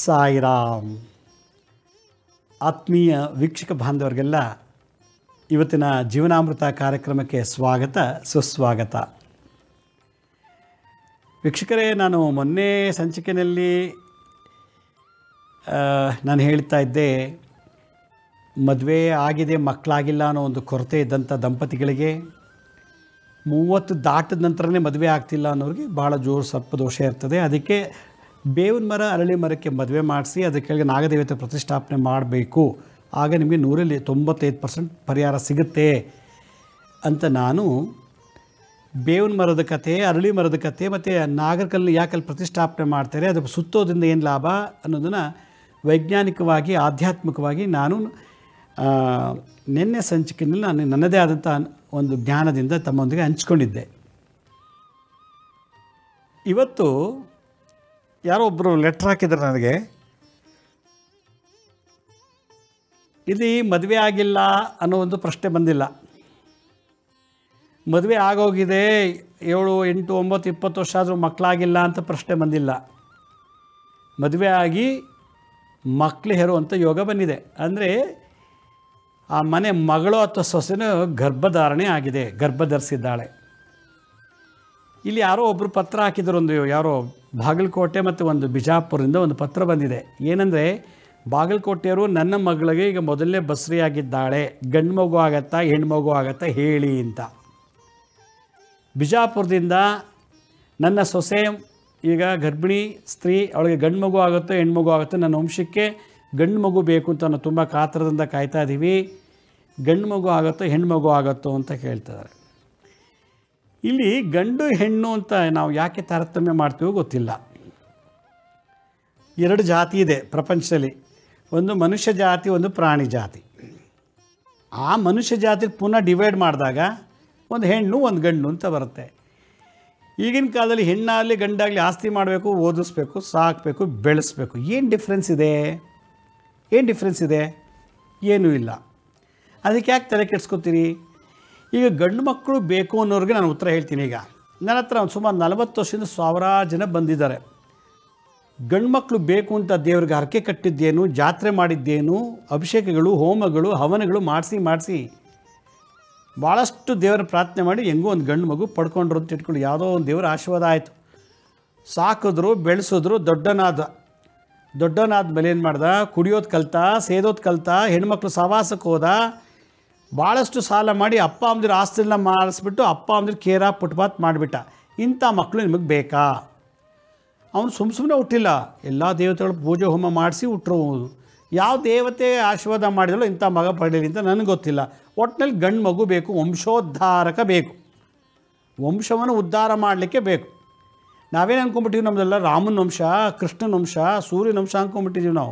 ಸಾಯಿರಾಮ್ ಆತ್ಮೀಯ ವೀಕ್ಷಕ ಬಾಂಧವರಿಗೆಲ್ಲ ಇವತ್ತಿನ ಜೀವನಾಮೃತ ಕಾರ್ಯಕ್ರಮಕ್ಕೆ ಸ್ವಾಗತ ಸುಸ್ವಾಗತ ವೀಕ್ಷಕರೇ ನಾನು ಮೊನ್ನೆ ಸಂಚಿಕೆಯಲ್ಲಿ ಆ, ನಾನು ಹೇಳ್ತಾ ಇದ್ದೆ ಮದುವೆ ಆಗಿದೆ ಮಕ್ಕಳಾಗಿಲ್ಲ ಅನ್ನೋ ಒಂದು ಕೊರತೆ ಇದ್ದಂಥ ದಂಪತಿಗಳಿಗೆ ಮೂವತ್ತು ದಾಟಿದ ನಂತರನೇ ಮದುವೆ ಆಗ್ತಿಲ್ಲ ಅನ್ನೋರಿಗೆ ಭಾಳ ಜೋರು ಸರ್ಪ ದೋಷ ಇರ್ತದೆ ಅದಕ್ಕೆ ಬೇವಿನ ಮರ ಅರಳಿ ಮರಕ್ಕೆ ಮದುವೆ ಮಾಡಿಸಿ ಅದಕ್ಕೆ ಕೆಳಗೆ ನಾಗದೇವತೆ ಪ್ರತಿಷ್ಠಾಪನೆ ಮಾಡಬೇಕು ಆಗ ನಿಮಗೆ ನೂರಲ್ಲಿ ತೊಂಬತ್ತೈದು ಪರ್ಸೆಂಟ್ ಪರಿಹಾರ ಸಿಗುತ್ತೆ ಅಂತ ನಾನು ಬೇವಿನ ಮರದ ಕತೆ ಅರಳಿ ಮರದ ಕತೆ ಮತ್ತು ನಾಗರಕಲ್ಲು ಯಾಕಲ್ಲಿ ಪ್ರತಿಷ್ಠಾಪನೆ ಮಾಡ್ತಾರೆ ಅದು ಸುತ್ತೋದ್ರಿಂದ ಏನು ಲಾಭ ಅನ್ನೋದನ್ನು ವೈಜ್ಞಾನಿಕವಾಗಿ ಆಧ್ಯಾತ್ಮಿಕವಾಗಿ ನಾನು ಆ, ನಿನ್ನೆ ಸಂಚಿಕೆಯಲ್ಲಿ ನಾನು ನನ್ನದೇ ಆದಂಥ ಒಂದು ಜ್ಞಾನದಿಂದ ತಮ್ಮೊಂದಿಗೆ ಹಂಚ್ಕೊಂಡಿದ್ದೆ ಇವತ್ತು ಯಾರೋ ಒಬ್ಬರು ಲೆಟ್ರ್ ಹಾಕಿದ್ರು ನನಗೆ ಇಲ್ಲಿ ಮದುವೆ ಆಗಿಲ್ಲ ಅನ್ನೋ ಒಂದು ಪ್ರಶ್ನೆ ಬಂದಿಲ್ಲ ಮದುವೆ ಆಗೋಗಿದೆ ಏಳು ಎಂಟು ಒಂಬತ್ತು ಇಪ್ಪತ್ತು ವರ್ಷ ಆದರೂ ಮಕ್ಕಳಾಗಿಲ್ಲ ಅಂತ ಪ್ರಶ್ನೆ ಬಂದಿಲ್ಲ ಮದುವೆ ಆಗಿ ಮಕ್ಕಳು ಹೆರುವಂಥ ಯೋಗ ಬಂದಿದೆ ಅಂದರೆ ಆ ಮನೆ ಮಗಳು ಅಥವಾ ಸೊಸೆನೂ ಗರ್ಭಧಾರಣೆ ಆಗಿದೆ ಗರ್ಭ ಧರಿಸಿದ್ದಾಳೆ ಇಲ್ಲಿ ಯಾರೋ ಒಬ್ಬರು ಪತ್ರ ಹಾಕಿದ್ರು ಒಂದು ಯಾರೋ ಬಾಗಲಕೋಟೆ ಮತ್ತು ಒಂದು ಬಿಜಾಪುರದಿಂದ ಒಂದು ಪತ್ರ ಬಂದಿದೆ ಏನಂದರೆ ಬಾಗಲಕೋಟೆಯವರು ನನ್ನ ಮಗಳಿಗೆ ಈಗ ಮೊದಲನೇ ಬಸ್ರಿಯಾಗಿದ್ದಾಳೆ ಗಂಡು ಮಗು ಆಗತ್ತಾ ಹೆಣ್ಣು ಮಗು ಆಗತ್ತಾ ಹೇಳಿ ಅಂತ ಬಿಜಾಪುರದಿಂದ ನನ್ನ ಸೊಸೆ ಈಗ ಗರ್ಭಿಣಿ ಸ್ತ್ರೀ ಅವಳಿಗೆ ಗಂಡು ಮಗು ಆಗುತ್ತೋ ಹೆಣ್ಣು ಮಗು ಆಗುತ್ತೋ ನನ್ನ ವಂಶಕ್ಕೆ ಗಂಡು ಮಗು ಬೇಕು ಅಂತ ನಾವು ತುಂಬ ಕಾತರದಿಂದ ಕಾಯ್ತಾ ಇದ್ದೀವಿ ಗಂಡು ಮಗು ಆಗುತ್ತೋ ಹೆಣ್ಣು ಮಗು ಆಗುತ್ತೋ ಅಂತ ಕೇಳ್ತಿದ್ದಾರೆ ಇಲ್ಲಿ ಗಂಡು ಹೆಣ್ಣು ಅಂತ ನಾವು ಯಾಕೆ ತಾರತಮ್ಯ ಮಾಡ್ತೀವೋ ಗೊತ್ತಿಲ್ಲ ಎರಡು ಜಾತಿ ಇದೆ ಪ್ರಪಂಚದಲ್ಲಿ ಒಂದು ಮನುಷ್ಯ ಜಾತಿ ಒಂದು ಪ್ರಾಣಿ ಜಾತಿ ಆ ಮನುಷ್ಯ ಜಾತಿ ಪುನಃ ಡಿವೈಡ್ ಮಾಡಿದಾಗ ಒಂದು ಹೆಣ್ಣು ಒಂದು ಗಂಡು ಅಂತ ಬರುತ್ತೆ ಈಗಿನ ಕಾಲದಲ್ಲಿ ಹೆಣ್ಣಾಗಲಿ ಗಂಡಾಗಲಿ ಆಸ್ತಿ ಮಾಡಬೇಕು ಓದಿಸ್ಬೇಕು ಸಾಕಬೇಕು ಬೆಳೆಸ್ಬೇಕು ಏನು ಡಿಫ್ರೆನ್ಸ್ ಇದೆ ಏನು ಡಿಫ್ರೆನ್ಸ್ ಇದೆ ಏನೂ ಇಲ್ಲ ಅದಕ್ಕೆ ಯಾಕೆ ತಲೆ ಕೆಡ್ಸ್ಕೊತೀರಿ ಈಗ ಗಂಡು ಮಕ್ಕಳು ಬೇಕು ಅನ್ನೋರಿಗೆ ನಾನು ಉತ್ತರ ಹೇಳ್ತೀನಿ ಈಗ ನನ್ನ ಹತ್ರ ಒಂದು ಸುಮಾರು ನಲವತ್ತು ವರ್ಷದಿಂದ ಸಾವಿರಾರು ಜನ ಬಂದಿದ್ದಾರೆ ಗಂಡು ಮಕ್ಕಳು ಬೇಕು ಅಂತ ದೇವ್ರಿಗೆ ಹರಕೆ ಕಟ್ಟಿದ್ದೇನು ಜಾತ್ರೆ ಮಾಡಿದ್ದೇನು ಅಭಿಷೇಕಗಳು ಹೋಮಗಳು ಹವನಗಳು ಮಾಡಿಸಿ ಮಾಡಿಸಿ ಭಾಳಷ್ಟು ದೇವರ ಪ್ರಾರ್ಥನೆ ಮಾಡಿ ಹೆಂಗೋ ಒಂದು ಗಂಡು ಮಗು ಪಡ್ಕೊಂಡ್ರು ಅಂತ ಇಟ್ಕೊಂಡು ಯಾವುದೋ ಒಂದು ದೇವರ ಆಶೀರ್ವಾದ ಆಯಿತು ಸಾಕಿದ್ರು ಬೆಳೆಸಿದ್ರು ದೊಡ್ಡನಾದ ದೊಡ್ಡನಾದ ಮೇಲೆ ಏನು ಮಾಡ್ದ ಕುಡಿಯೋದು ಕಲ್ತ ಸೇದೋದು ಕಲ್ತ ಹೆಣ್ಮಕ್ಳು ಸವಾಸಕ್ಕೆ ಹೋದ ಭಾಳಷ್ಟು ಸಾಲ ಮಾಡಿ ಅಪ್ಪ ಅಮ್ಮದಿರ ಆಸ್ತಿನ ಮಾಡಿಸ್ಬಿಟ್ಟು ಅಪ್ಪ ಅಮ್ಮದಿರ ಕೇರ ಪುಟ್ಪಾತ್ ಮಾಡಿಬಿಟ್ಟ ಇಂಥ ಮಕ್ಕಳು ನಿಮಗೆ ಬೇಕಾ ಅವನು ಸುಮ್ಮ ಸುಮ್ಮನೆ ಹುಟ್ಟಿಲ್ಲ ಎಲ್ಲ ದೇವತೆಗಳು ಪೂಜೆ ಹೋಮ ಮಾಡಿಸಿ ಹುಟ್ಟರು ಯಾವ ದೇವತೆ ಆಶೀರ್ವಾದ ಮಾಡಿದಳು ಇಂಥ ಮಗ ಪಡೀಲಿ ಅಂತ ನನಗೆ ಗೊತ್ತಿಲ್ಲ ಒಟ್ಟಿನಲ್ಲಿ ಗಂಡು ಮಗು ಬೇಕು ವಂಶೋದ್ಧಾರಕ ಬೇಕು ವಂಶವನ್ನು ಉದ್ಧಾರ ಮಾಡಲಿಕ್ಕೆ ಬೇಕು ನಾವೇನು ಅಂದ್ಕೊಂಬಿಟ್ಟಿವಿ ನಮ್ಮದೆಲ್ಲ ರಾಮನ ವಂಶ ಕೃಷ್ಣನ ವಂಶ ಸೂರ್ಯನ ವಂಶ ಅಂದ್ಕೊಂಬಿಟ್ಟಿದ್ದೀವಿ ನಾವು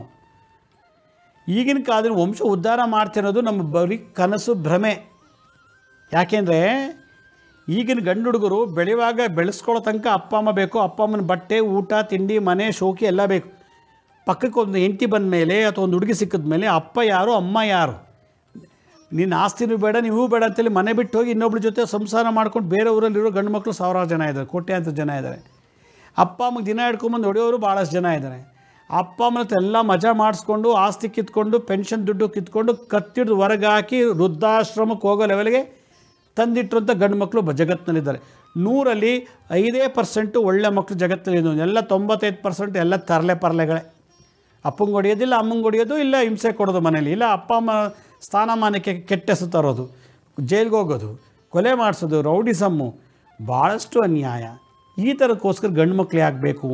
ಈಗಿನ ಕಾಲದಲ್ಲಿ ವಂಶ ಉದ್ಧಾರ ಮಾಡ್ತಿರೋದು ನಮ್ಮ ಬರೀ ಕನಸು ಭ್ರಮೆ ಯಾಕೆಂದರೆ ಈಗಿನ ಗಂಡು ಹುಡುಗರು ಬೆಳೆಯುವಾಗ ಬೆಳೆಸ್ಕೊಳ್ಳೋ ತನಕ ಅಪ್ಪ ಅಮ್ಮ ಬೇಕು ಅಪ್ಪ ಅಮ್ಮನ ಬಟ್ಟೆ ಊಟ ತಿಂಡಿ ಮನೆ ಶೋಕಿ ಎಲ್ಲ ಬೇಕು ಪಕ್ಕಕ್ಕೆ ಒಂದು ಹೆಂಡತಿ ಬಂದ ಮೇಲೆ ಅಥವಾ ಒಂದು ಹುಡುಗಿ ಸಿಕ್ಕಿದ ಮೇಲೆ ಅಪ್ಪ ಯಾರು ಅಮ್ಮ ಯಾರು ನಿನ್ನ ಆಸ್ತಿನೂ ಬೇಡ ನೀವು ಬೇಡ ಅಂತೇಳಿ ಮನೆ ಬಿಟ್ಟು ಹೋಗಿ ಇನ್ನೊಬ್ಳ ಜೊತೆ ಸಂಸಾರ ಮಾಡ್ಕೊಂಡು ಬೇರೆ ಊರಲ್ಲಿರೋ ಗಂಡು ಮಕ್ಕಳು ಸಾವಿರಾರು ಜನ ಇದ್ದಾರೆ ಕೋಟ್ಯಾಂತರ ಜನ ಇದ್ದಾರೆ ಅಪ್ಪ ಅಮ್ಮಗೆ ದಿನ ಹಿಡ್ಕೊಂಬಂದು ಹೊಡೆಯೋರು ಭಾಳಷ್ಟು ಜನ ಇದ್ದಾರೆ ಅಪ್ಪ ಅಮ್ಮನ ಹತ್ರ ಎಲ್ಲ ಮಜಾ ಮಾಡಿಸ್ಕೊಂಡು ಆಸ್ತಿ ಕಿತ್ಕೊಂಡು ಪೆನ್ಷನ್ ದುಡ್ಡು ಕಿತ್ಕೊಂಡು ಕತ್ತಿಡ್ದು ಹೊರಗೆ ಹಾಕಿ ವೃದ್ಧಾಶ್ರಮಕ್ಕೆ ಹೋಗೋ ಲೆವೆಲ್ಗೆ ತಂದಿಟ್ಟಿರುವಂಥ ಗಂಡು ಮಕ್ಕಳು ಬ ಜಗತ್ತಿನಲ್ಲಿದ್ದಾರೆ ನೂರಲ್ಲಿ ಐದೇ ಪರ್ಸೆಂಟು ಒಳ್ಳೆ ಮಕ್ಕಳು ಜಗತ್ತಿನಲ್ಲಿ ಎಲ್ಲ ತೊಂಬತ್ತೈದು ಪರ್ಸೆಂಟ್ ಎಲ್ಲ ತರಲೆ ಪರ್ಲೆಗಳೇ ಅಪ್ಪಂಗೆ ಹೊಡೆಯೋದಿಲ್ಲ ಅಮ್ಮಂಗೆ ಹೊಡೆಯೋದು ಇಲ್ಲ ಹಿಂಸೆ ಕೊಡೋದು ಮನೇಲಿ ಇಲ್ಲ ಅಪ್ಪ ಅಮ್ಮ ಸ್ಥಾನಮಾನಕ್ಕೆ ಕೆಟ್ಟ ಹೆಸರು ತರೋದು ಜೈಲಿಗೆ ಹೋಗೋದು ಕೊಲೆ ಮಾಡಿಸೋದು ರೌಡಿಸಮ್ಮು ಭಾಳಷ್ಟು ಅನ್ಯಾಯ ಈ ಥರಕ್ಕೋಸ್ಕರ ಗಂಡು ಮಕ್ಳು ಯಾಕೆ ಬೇಕು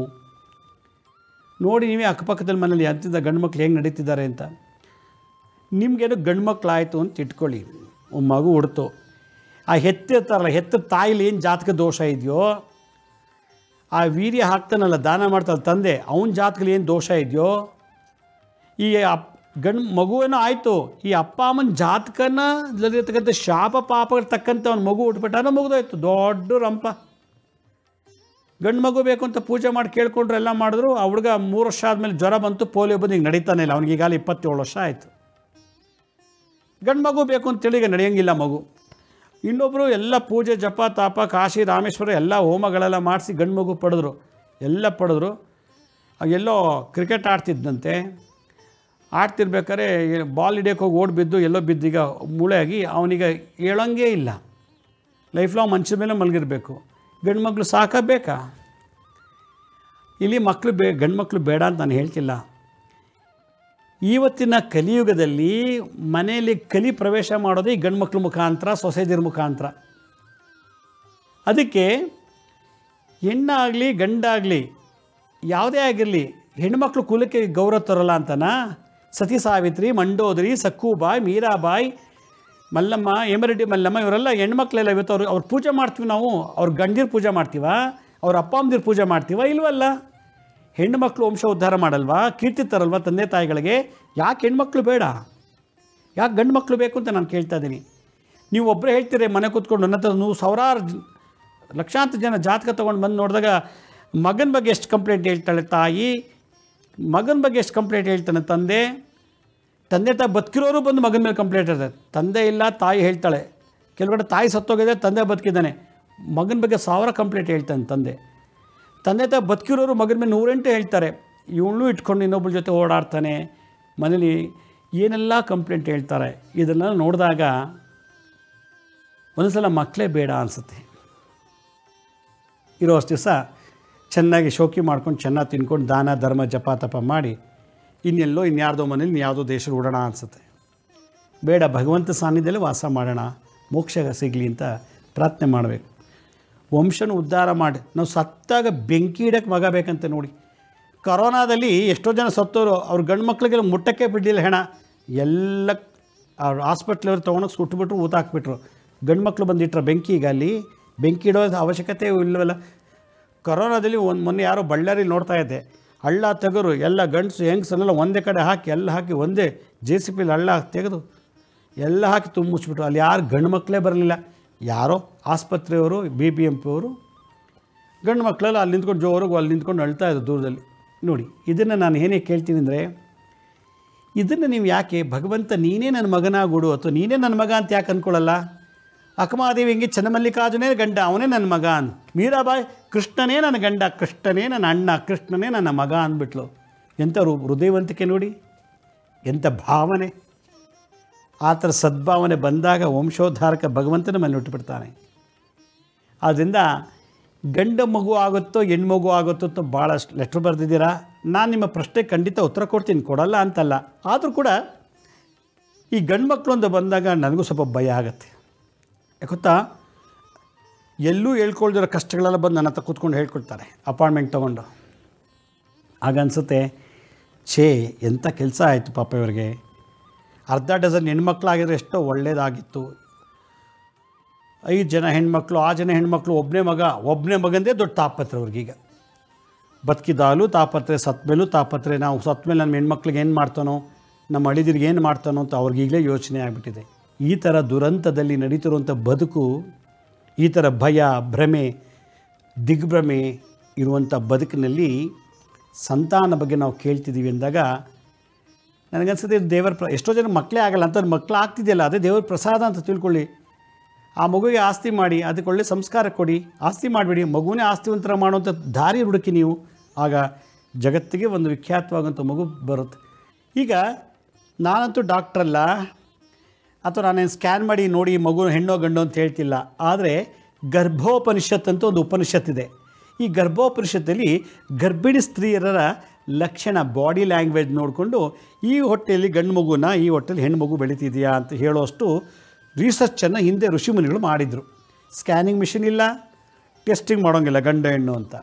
ನೋಡಿ ನೀವೇ ಅಕ್ಕಪಕ್ಕದಲ್ಲಿ ಮನೇಲಿ ಅಂತಿದ್ದ ಗಂಡು ಮಕ್ಳು ಹೆಂಗೆ ನಡೀತಿದ್ದಾರೆ ಅಂತ ನಿಮಗೇನು ಗಂಡು ಮಕ್ಳು ಆಯಿತು ಅಂತ ಇಟ್ಕೊಳ್ಳಿ ಒಂದು ಮಗು ಹುಡ್ತು ಆ ಹೆತ್ತಿರ್ತಾರಲ್ಲ ಹೆತ್ತ ತಾಯಿಲಿ ಏನು ಜಾತಕ ದೋಷ ಇದೆಯೋ ಆ ವೀರ್ಯ ಹಾಕ್ತಾನಲ್ಲ ದಾನ ಮಾಡ್ತಾನೆ ತಂದೆ ಅವನ ಜಾತಕಲ್ಲಿ ಏನು ದೋಷ ಇದೆಯೋ ಈ ಅಪ್ ಗಂಡು ಮಗುವೇನೋ ಆಯಿತು ಈ ಅಪ್ಪ ಅಮ್ಮನ ಜಾತಕನ ಇರ್ತಕ್ಕಂಥ ಶಾಪ ಪಾಪಗಳು ತಕ್ಕಂಥ ಅವ್ನ ಮಗು ಹುಟ್ಬಿಟ್ಟಾನ ಮುಗಿದೋಯ್ತು ದೊಡ್ಡ ರಂಪ ಗಂಡು ಮಗು ಬೇಕು ಅಂತ ಪೂಜೆ ಮಾಡಿ ಕೇಳ್ಕೊಂಡ್ರು ಎಲ್ಲ ಮಾಡಿದ್ರು ಆ ಹುಡುಗ ಮೂರು ವರ್ಷ ಆದಮೇಲೆ ಜ್ವರ ಬಂತು ಪೋಲಿಯೋ ಬಂದು ಈಗ ನಡೀತಾನೆ ಇಲ್ಲ ಅವ್ನಿಗೆ ಈಗಾಗಲೇ ಇಪ್ಪತ್ತೇಳು ವರ್ಷ ಆಯಿತು ಗಂಡು ಮಗು ಬೇಕು ಅಂತೇಳಿ ಈಗ ನಡೆಯೋಂಗಿಲ್ಲ ಮಗು ಇನ್ನೊಬ್ಬರು ಎಲ್ಲ ಪೂಜೆ ಜಪ ತಾಪ ಕಾಶಿ ರಾಮೇಶ್ವರ ಎಲ್ಲ ಹೋಮಗಳೆಲ್ಲ ಮಾಡಿಸಿ ಗಂಡು ಮಗು ಪಡೆದ್ರು ಎಲ್ಲ ಪಡೆದ್ರು ಎಲ್ಲೋ ಕ್ರಿಕೆಟ್ ಆಡ್ತಿದ್ದಂತೆ ಆಡ್ತಿರ್ಬೇಕಾದ್ರೆ ಬಾಲ್ ಹಿಡಿಯೋಕೆ ಹೋಗಿ ಓಡಿ ಬಿದ್ದು ಎಲ್ಲೋ ಬಿದ್ದೀಗ ಮೂಳೆ ಆಗಿ ಅವನಿಗೆ ಹೇಳೋಂಗೇ ಇಲ್ಲ ಲೈಫ್ ಲಾಂಗ್ ಮನುಷ್ಯ ಮೇಲೆ ಮಲಗಿರಬೇಕು ಗಂಡು ಮಕ್ಕಳು ಸಾಕ ಬೇಕಾ ಇಲ್ಲಿ ಮಕ್ಕಳು ಬೇ ಗಂಡು ಮಕ್ಕಳು ಬೇಡ ಅಂತ ನಾನು ಹೇಳ್ತಿಲ್ಲ ಇವತ್ತಿನ ಕಲಿಯುಗದಲ್ಲಿ ಮನೆಯಲ್ಲಿ ಕಲಿ ಪ್ರವೇಶ ಮಾಡೋದು ಈ ಗಂಡು ಮಕ್ಳ ಮುಖಾಂತರ ಸೊಸೈಟಿರ ಮುಖಾಂತರ ಅದಕ್ಕೆ ಹೆಣ್ಣಾಗಲಿ ಗಂಡಾಗಲಿ ಯಾವುದೇ ಆಗಿರಲಿ ಹೆಣ್ಮಕ್ಳು ಕುಲಕ್ಕೆ ಗೌರವ ತರೋಲ್ಲ ಅಂತನಾ ಸತಿ ಸಾವಿತ್ರಿ ಮಂಡೋದರಿ ಸಕ್ಕೂಬಾಯಿ ಮೀರಾಬಾಯಿ ಮಲ್ಲಮ್ಮ ಹೇಮರೆಡ್ಡಿ ಮಲ್ಲಮ್ಮ ಇವರೆಲ್ಲ ಹೆಣ್ಮಕ್ಳೆಲ್ಲ ಇವತ್ತು ಅವ್ರು ಅವ್ರು ಪೂಜೆ ಮಾಡ್ತೀವಿ ನಾವು ಅವ್ರ ಗಂಡಿರ ಪೂಜೆ ಮಾಡ್ತೀವ ಅವ್ರ ಅಪ್ಪ ಅಮ್ಮದಿರು ಪೂಜೆ ಮಾಡ್ತೀವ ಇಲ್ವಲ್ಲ ಹೆಣ್ಣು ಮಕ್ಕಳು ವಂಶ ಉದ್ಧಾರ ಮಾಡಲ್ವಾ ಕೀರ್ತಿ ತರಲ್ವಾ ತಂದೆ ತಾಯಿಗಳಿಗೆ ಯಾಕೆ ಹೆಣ್ಮಕ್ಳು ಬೇಡ ಯಾಕೆ ಗಂಡು ಮಕ್ಕಳು ಬೇಕು ಅಂತ ನಾನು ಕೇಳ್ತಾ ಇದ್ದೀನಿ ನೀವು ಒಬ್ಬರೇ ಹೇಳ್ತೀರಿ ಮನೆ ಕೂತ್ಕೊಂಡು ನನ್ನ ಹತ್ರ ನೀವು ಸಾವಿರಾರು ಜ- ಲಕ್ಷಾಂತರ ಜನ ಜಾತಕ ತೊಗೊಂಡು ಬಂದು ನೋಡಿದಾಗ ಮಗನ ಬಗ್ಗೆ ಎಷ್ಟು ಕಂಪ್ಲೇಂಟ್ ಹೇಳ್ತಾಳೆ ತಾಯಿ ಮಗನ ಬಗ್ಗೆ ಎಷ್ಟು ಕಂಪ್ಲೇಂಟ್ ಹೇಳ್ತಾನೆ ತಂದೆ ತಂದೆ ತಾಯಿ ಬದುಕಿರೋರು ಬಂದು ಮಗನ ಮೇಲೆ ಕಂಪ್ಲೇಂಟ್ ಇರ್ತದೆ ತಂದೆ ಇಲ್ಲ ತಾಯಿ ಹೇಳ್ತಾಳೆ ಕೆಲವಡೆ ತಾಯಿ ಸತ್ತೋಗಿದೆ ತಂದೆ ಬದುಕಿದ್ದಾನೆ ಮಗನ ಬಗ್ಗೆ ಸಾವಿರ ಕಂಪ್ಲೇಂಟ್ ಹೇಳ್ತಾನೆ ತಂದೆ ತಂದೆ ತಾಯಿ ಬದುಕಿರೋರು ಮಗನ ಮೇಲೆ ನೂರೆಂಟು ಹೇಳ್ತಾರೆ ಇವಳು ಇಟ್ಕೊಂಡು ಇನ್ನೊಬ್ಬರ ಜೊತೆ ಓಡಾಡ್ತಾನೆ ಮನೇಲಿ ಏನೆಲ್ಲ ಕಂಪ್ಲೇಂಟ್ ಹೇಳ್ತಾರೆ ಇದನ್ನೆಲ್ಲ ನೋಡಿದಾಗ ಒಂದ್ಸಲ ಮಕ್ಕಳೇ ಬೇಡ ಅನಿಸುತ್ತೆ ಇರೋ ಅಷ್ಟು ದಿವಸ ಚೆನ್ನಾಗಿ ಶೋಕಿ ಮಾಡ್ಕೊಂಡು ಚೆನ್ನಾಗಿ ತಿನ್ಕೊಂಡು ದಾನ ಧರ್ಮ ಜಪ ತಪ ಮಾಡಿ ಇನ್ನೆಲ್ಲೋ ಇನ್ಯಾರ್ದೋ ಮನೇಲಿ ಇನ್ಯಾವುದೋ ದೇಶ ಓಡೋಣ ಅನಿಸುತ್ತೆ ಬೇಡ ಭಗವಂತ ಸಾನ್ನಿಧ್ಯದಲ್ಲಿ ವಾಸ ಮಾಡೋಣ ಮೋಕ್ಷ ಸಿಗಲಿ ಅಂತ ಪ್ರಾರ್ಥನೆ ಮಾಡಬೇಕು ವಂಶನ ಉದ್ಧಾರ ಮಾಡಿ ನಾವು ಸತ್ತಾಗ ಬೆಂಕಿ ಇಡಕ್ಕೆ ಮಗ ಬೇಕಂತ ನೋಡಿ ಕರೋನಾದಲ್ಲಿ ಎಷ್ಟೋ ಜನ ಸತ್ತೋರು ಅವ್ರ ಗಂಡು ಮಕ್ಳಿಗೆಲ್ಲ ಮುಟ್ಟಕ್ಕೆ ಬಿಡಲಿಲ್ಲ ಹೆಣ ಎಲ್ಲ ಅವ್ರ ಹಾಸ್ಪಿಟ್ಲವ್ರು ತೊಗೊಂಡೋಗಿ ಸುಟ್ಬಿಟ್ರು ಊತ ಹಾಕ್ಬಿಟ್ರು ಗಂಡು ಮಕ್ಕಳು ಬಂದಿಟ್ರ ಬೆಂಕಿ ಈಗ ಅಲ್ಲಿ ಬೆಂಕಿ ಇಡೋ ಅವಶ್ಯಕತೆ ಇಲ್ಲವಲ್ಲ ಕರೋನಾದಲ್ಲಿ ಒಂದು ಮೊನ್ನೆ ಯಾರೋ ಬಳ್ಳಾರಿ ನೋಡ್ತಾ ಇದ್ದೆ ಹಳ್ಳ ತೆಗರು ಎಲ್ಲ ಗಂಡಸು ಹೆಂಗಸನ್ನೆಲ್ಲ ಒಂದೇ ಕಡೆ ಹಾಕಿ ಎಲ್ಲ ಹಾಕಿ ಒಂದೇ ಜೆ ಸಿ ಪಿಲಿ ಹಳ್ಳ ತೆಗೆದು ಎಲ್ಲ ಹಾಕಿ ತುಂಬ ಮುಚ್ಚಿಬಿಟ್ರು ಅಲ್ಲಿ ಯಾರು ಗಂಡು ಮಕ್ಕಳೇ ಬರಲಿಲ್ಲ ಯಾರೋ ಆಸ್ಪತ್ರೆಯವರು ಬಿ ಬಿ ಎಂ ಪಿ ಅವರು ಗಂಡು ಮಕ್ಕಳೆಲ್ಲ ಅಲ್ಲಿ ನಿಂತ್ಕೊಂಡು ಜೋರಾಗಿ ಅಲ್ಲಿ ನಿಂತ್ಕೊಂಡು ಅಳ್ತಾ ಇದ್ರು ದೂರದಲ್ಲಿ ನೋಡಿ ಇದನ್ನು ನಾನು ಏನೇ ಕೇಳ್ತೀನಿ ಅಂದರೆ ಇದನ್ನು ನೀವು ಯಾಕೆ ಭಗವಂತ ನೀನೇ ನನ್ನ ಮಗನಾಗುಡು ಅಥವಾ ನೀನೇ ನನ್ನ ಮಗ ಅಂತ ಯಾಕೆ ಅಂದ್ಕೊಳ್ಳಲ್ಲ ಅಕ್ಕಮಾದೇವಿ ಹಿಂಗೆ ಚನ್ನಮಲ್ಲಿಕಾರ್ಜುನೇ ಗಂಡ ಅವನೇ ನನ್ನ ಮಗ ಅಂದ್ ಮೀರಾಬಾಯಿ ಕೃಷ್ಣನೇ ನನ್ನ ಗಂಡ ಕೃಷ್ಣನೇ ನನ್ನ ಅಣ್ಣ ಕೃಷ್ಣನೇ ನನ್ನ ಮಗ ಅಂದ್ಬಿಟ್ಲು ಎಂಥ ಹೃ- ಹೃದಯವಂತಿಕೆ ನೋಡಿ ಎಂಥ ಭಾವನೆ ಆ ಥರ ಸದ್ಭಾವನೆ ಬಂದಾಗ ವಂಶೋದ್ಧಾರಕ ಭಗವಂತನ ಮೇಲೆ ಹುಟ್ಟುಬಿಡ್ತಾನೆ ಆದ್ದರಿಂದ ಗಂಡ ಮಗು ಆಗುತ್ತೋ ಹೆಣ್ಮಗು ಆಗುತ್ತೋ ಅಂತ ಭಾಳಷ್ಟು ಲೆಟ್ರ್ ಬರೆದಿದ್ದೀರಾ ನಾನು ನಿಮ್ಮ ಪ್ರಶ್ನೆ ಖಂಡಿತ ಉತ್ತರ ಕೊಡ್ತೀನಿ ಕೊಡಲ್ಲ ಅಂತಲ್ಲ ಆದರೂ ಕೂಡ ಈ ಗಂಡು ಮಕ್ಕಳು ಅಂತ ಬಂದಾಗ ನನಗೂ ಸ್ವಲ್ಪ ಭಯ ಆಗುತ್ತೆ ಯಾಕೊತ್ತಾ ಎಲ್ಲೂ ಹೇಳ್ಕೊಳ್ದಿರೋ ಕಷ್ಟಗಳೆಲ್ಲ ಬಂದು ನನ್ನ ಹತ್ರ ಕೂತ್ಕೊಂಡು ಹೇಳ್ಕೊಳ್ತಾರೆ ಅಪಾಯಿಂಟ್ಮೆಂಟ್ ತೊಗೊಂಡು ಆಗ ಅನಿಸುತ್ತೆ ಛೇ ಎಂಥ ಕೆಲಸ ಆಯಿತು ಪಾಪ ಇವರಿಗೆ ಅರ್ಧ ಡಜನ್ ಹೆಣ್ಮಕ್ಳಾಗಿದ್ರೆ ಎಷ್ಟೋ ಒಳ್ಳೆಯದಾಗಿತ್ತು ಐದು ಜನ ಹೆಣ್ಮಕ್ಳು ಆ ಜನ ಹೆಣ್ಮಕ್ಳು ಒಬ್ಬನೇ ಮಗ ಒಬ್ಬನೇ ಮಗಂದೇ ದೊಡ್ಡ ತಾಪತ್ರೆ ಅವ್ರಿಗೀಗ ಬದುಕಿದಾಗಲೂ ತಾಪತ್ರೆ ಸತ್ತ ಮೇಲೂ ತಾಪತ್ರೆ ನಾವು ಸತ್ತ ಮೇಲೆ ನಮ್ಮ ಹೆಣ್ಮಕ್ಳಿಗೆ ಏನು ಮಾಡ್ತಾನೋ ನಮ್ಮ ಅಳಿದಿರಿಗೆ ಏನು ಮಾಡ್ತಾನೋ ಅಂತ ಅವ್ರಿಗೀಗಲೇ ಯೋಚನೆ ಆಗಿಬಿಟ್ಟಿದೆ ಈ ಥರ ದುರಂತದಲ್ಲಿ ನಡೀತಿರುವಂಥ ಬದುಕು ಈ ಥರ ಭಯ ಭ್ರಮೆ ದಿಗ್ಭ್ರಮೆ ಇರುವಂಥ ಬದುಕಿನಲ್ಲಿ ಸಂತಾನ ಬಗ್ಗೆ ನಾವು ಕೇಳ್ತಿದ್ದೀವಿ ಅಂದಾಗ ನನಗನ್ಸುತ್ತೆ ಇದು ದೇವರ ಪ್ರ ಎಷ್ಟೋ ಜನ ಮಕ್ಕಳೇ ಆಗಲ್ಲ ಅಂತ ಮಕ್ಕಳು ಆಗ್ತಿದೆಯಲ್ಲ ಅದೇ ದೇವರ ಪ್ರಸಾದ ಅಂತ ತಿಳ್ಕೊಳ್ಳಿ ಆ ಮಗುವಿಗೆ ಆಸ್ತಿ ಮಾಡಿ ಅದಕ್ಕೆ ಒಳ್ಳೆ ಸಂಸ್ಕಾರ ಕೊಡಿ ಆಸ್ತಿ ಮಾಡಿಬಿಡಿ ಮಗುವನ್ನೇ ಆಸ್ತಿವಂತರ ಮಾಡುವಂಥ ದಾರಿ ಹುಡುಕಿ ನೀವು ಆಗ ಜಗತ್ತಿಗೆ ಒಂದು ವಿಖ್ಯಾತವಾದಂಥ ಮಗು ಬರುತ್ತೆ ಈಗ ನಾನಂತೂ ಡಾಕ್ಟ್ರಲ್ಲ ಅಥವಾ ನಾನೇನು ಸ್ಕ್ಯಾನ್ ಮಾಡಿ ನೋಡಿ ಮಗು ಹೆಣ್ಣೋ ಗಂಡು ಅಂತ ಹೇಳ್ತಿಲ್ಲ ಆದರೆ ಗರ್ಭೋಪನಿಷತ್ ಅಂತ ಒಂದು ಉಪನಿಷತ್ತಿದೆ ಈ ಗರ್ಭೋಪನಿಷತ್ತಲ್ಲಿ ಗರ್ಭಿಣಿ ಸ್ತ್ರೀಯರ ಲಕ್ಷಣ ಬಾಡಿ ಲ್ಯಾಂಗ್ವೇಜ್ ನೋಡಿಕೊಂಡು ಈ ಹೊಟ್ಟೆಯಲ್ಲಿ ಗಂಡು ಮಗುನ ಈ ಹೊಟ್ಟೆಯಲ್ಲಿ ಹೆಣ್ಣು ಮಗು ಬೆಳೀತಿದೆಯಾ ಅಂತ ಹೇಳೋಷ್ಟು ರಿಸರ್ಚನ್ನು ಹಿಂದೆ ಋಷಿಮುನಿಗಳು ಮಾಡಿದರು ಸ್ಕ್ಯಾನಿಂಗ್ ಮಿಷಿನ್ ಇಲ್ಲ ಟೆಸ್ಟಿಂಗ್ ಮಾಡೋಂಗಿಲ್ಲ ಗಂಡು ಹೆಣ್ಣು ಅಂತ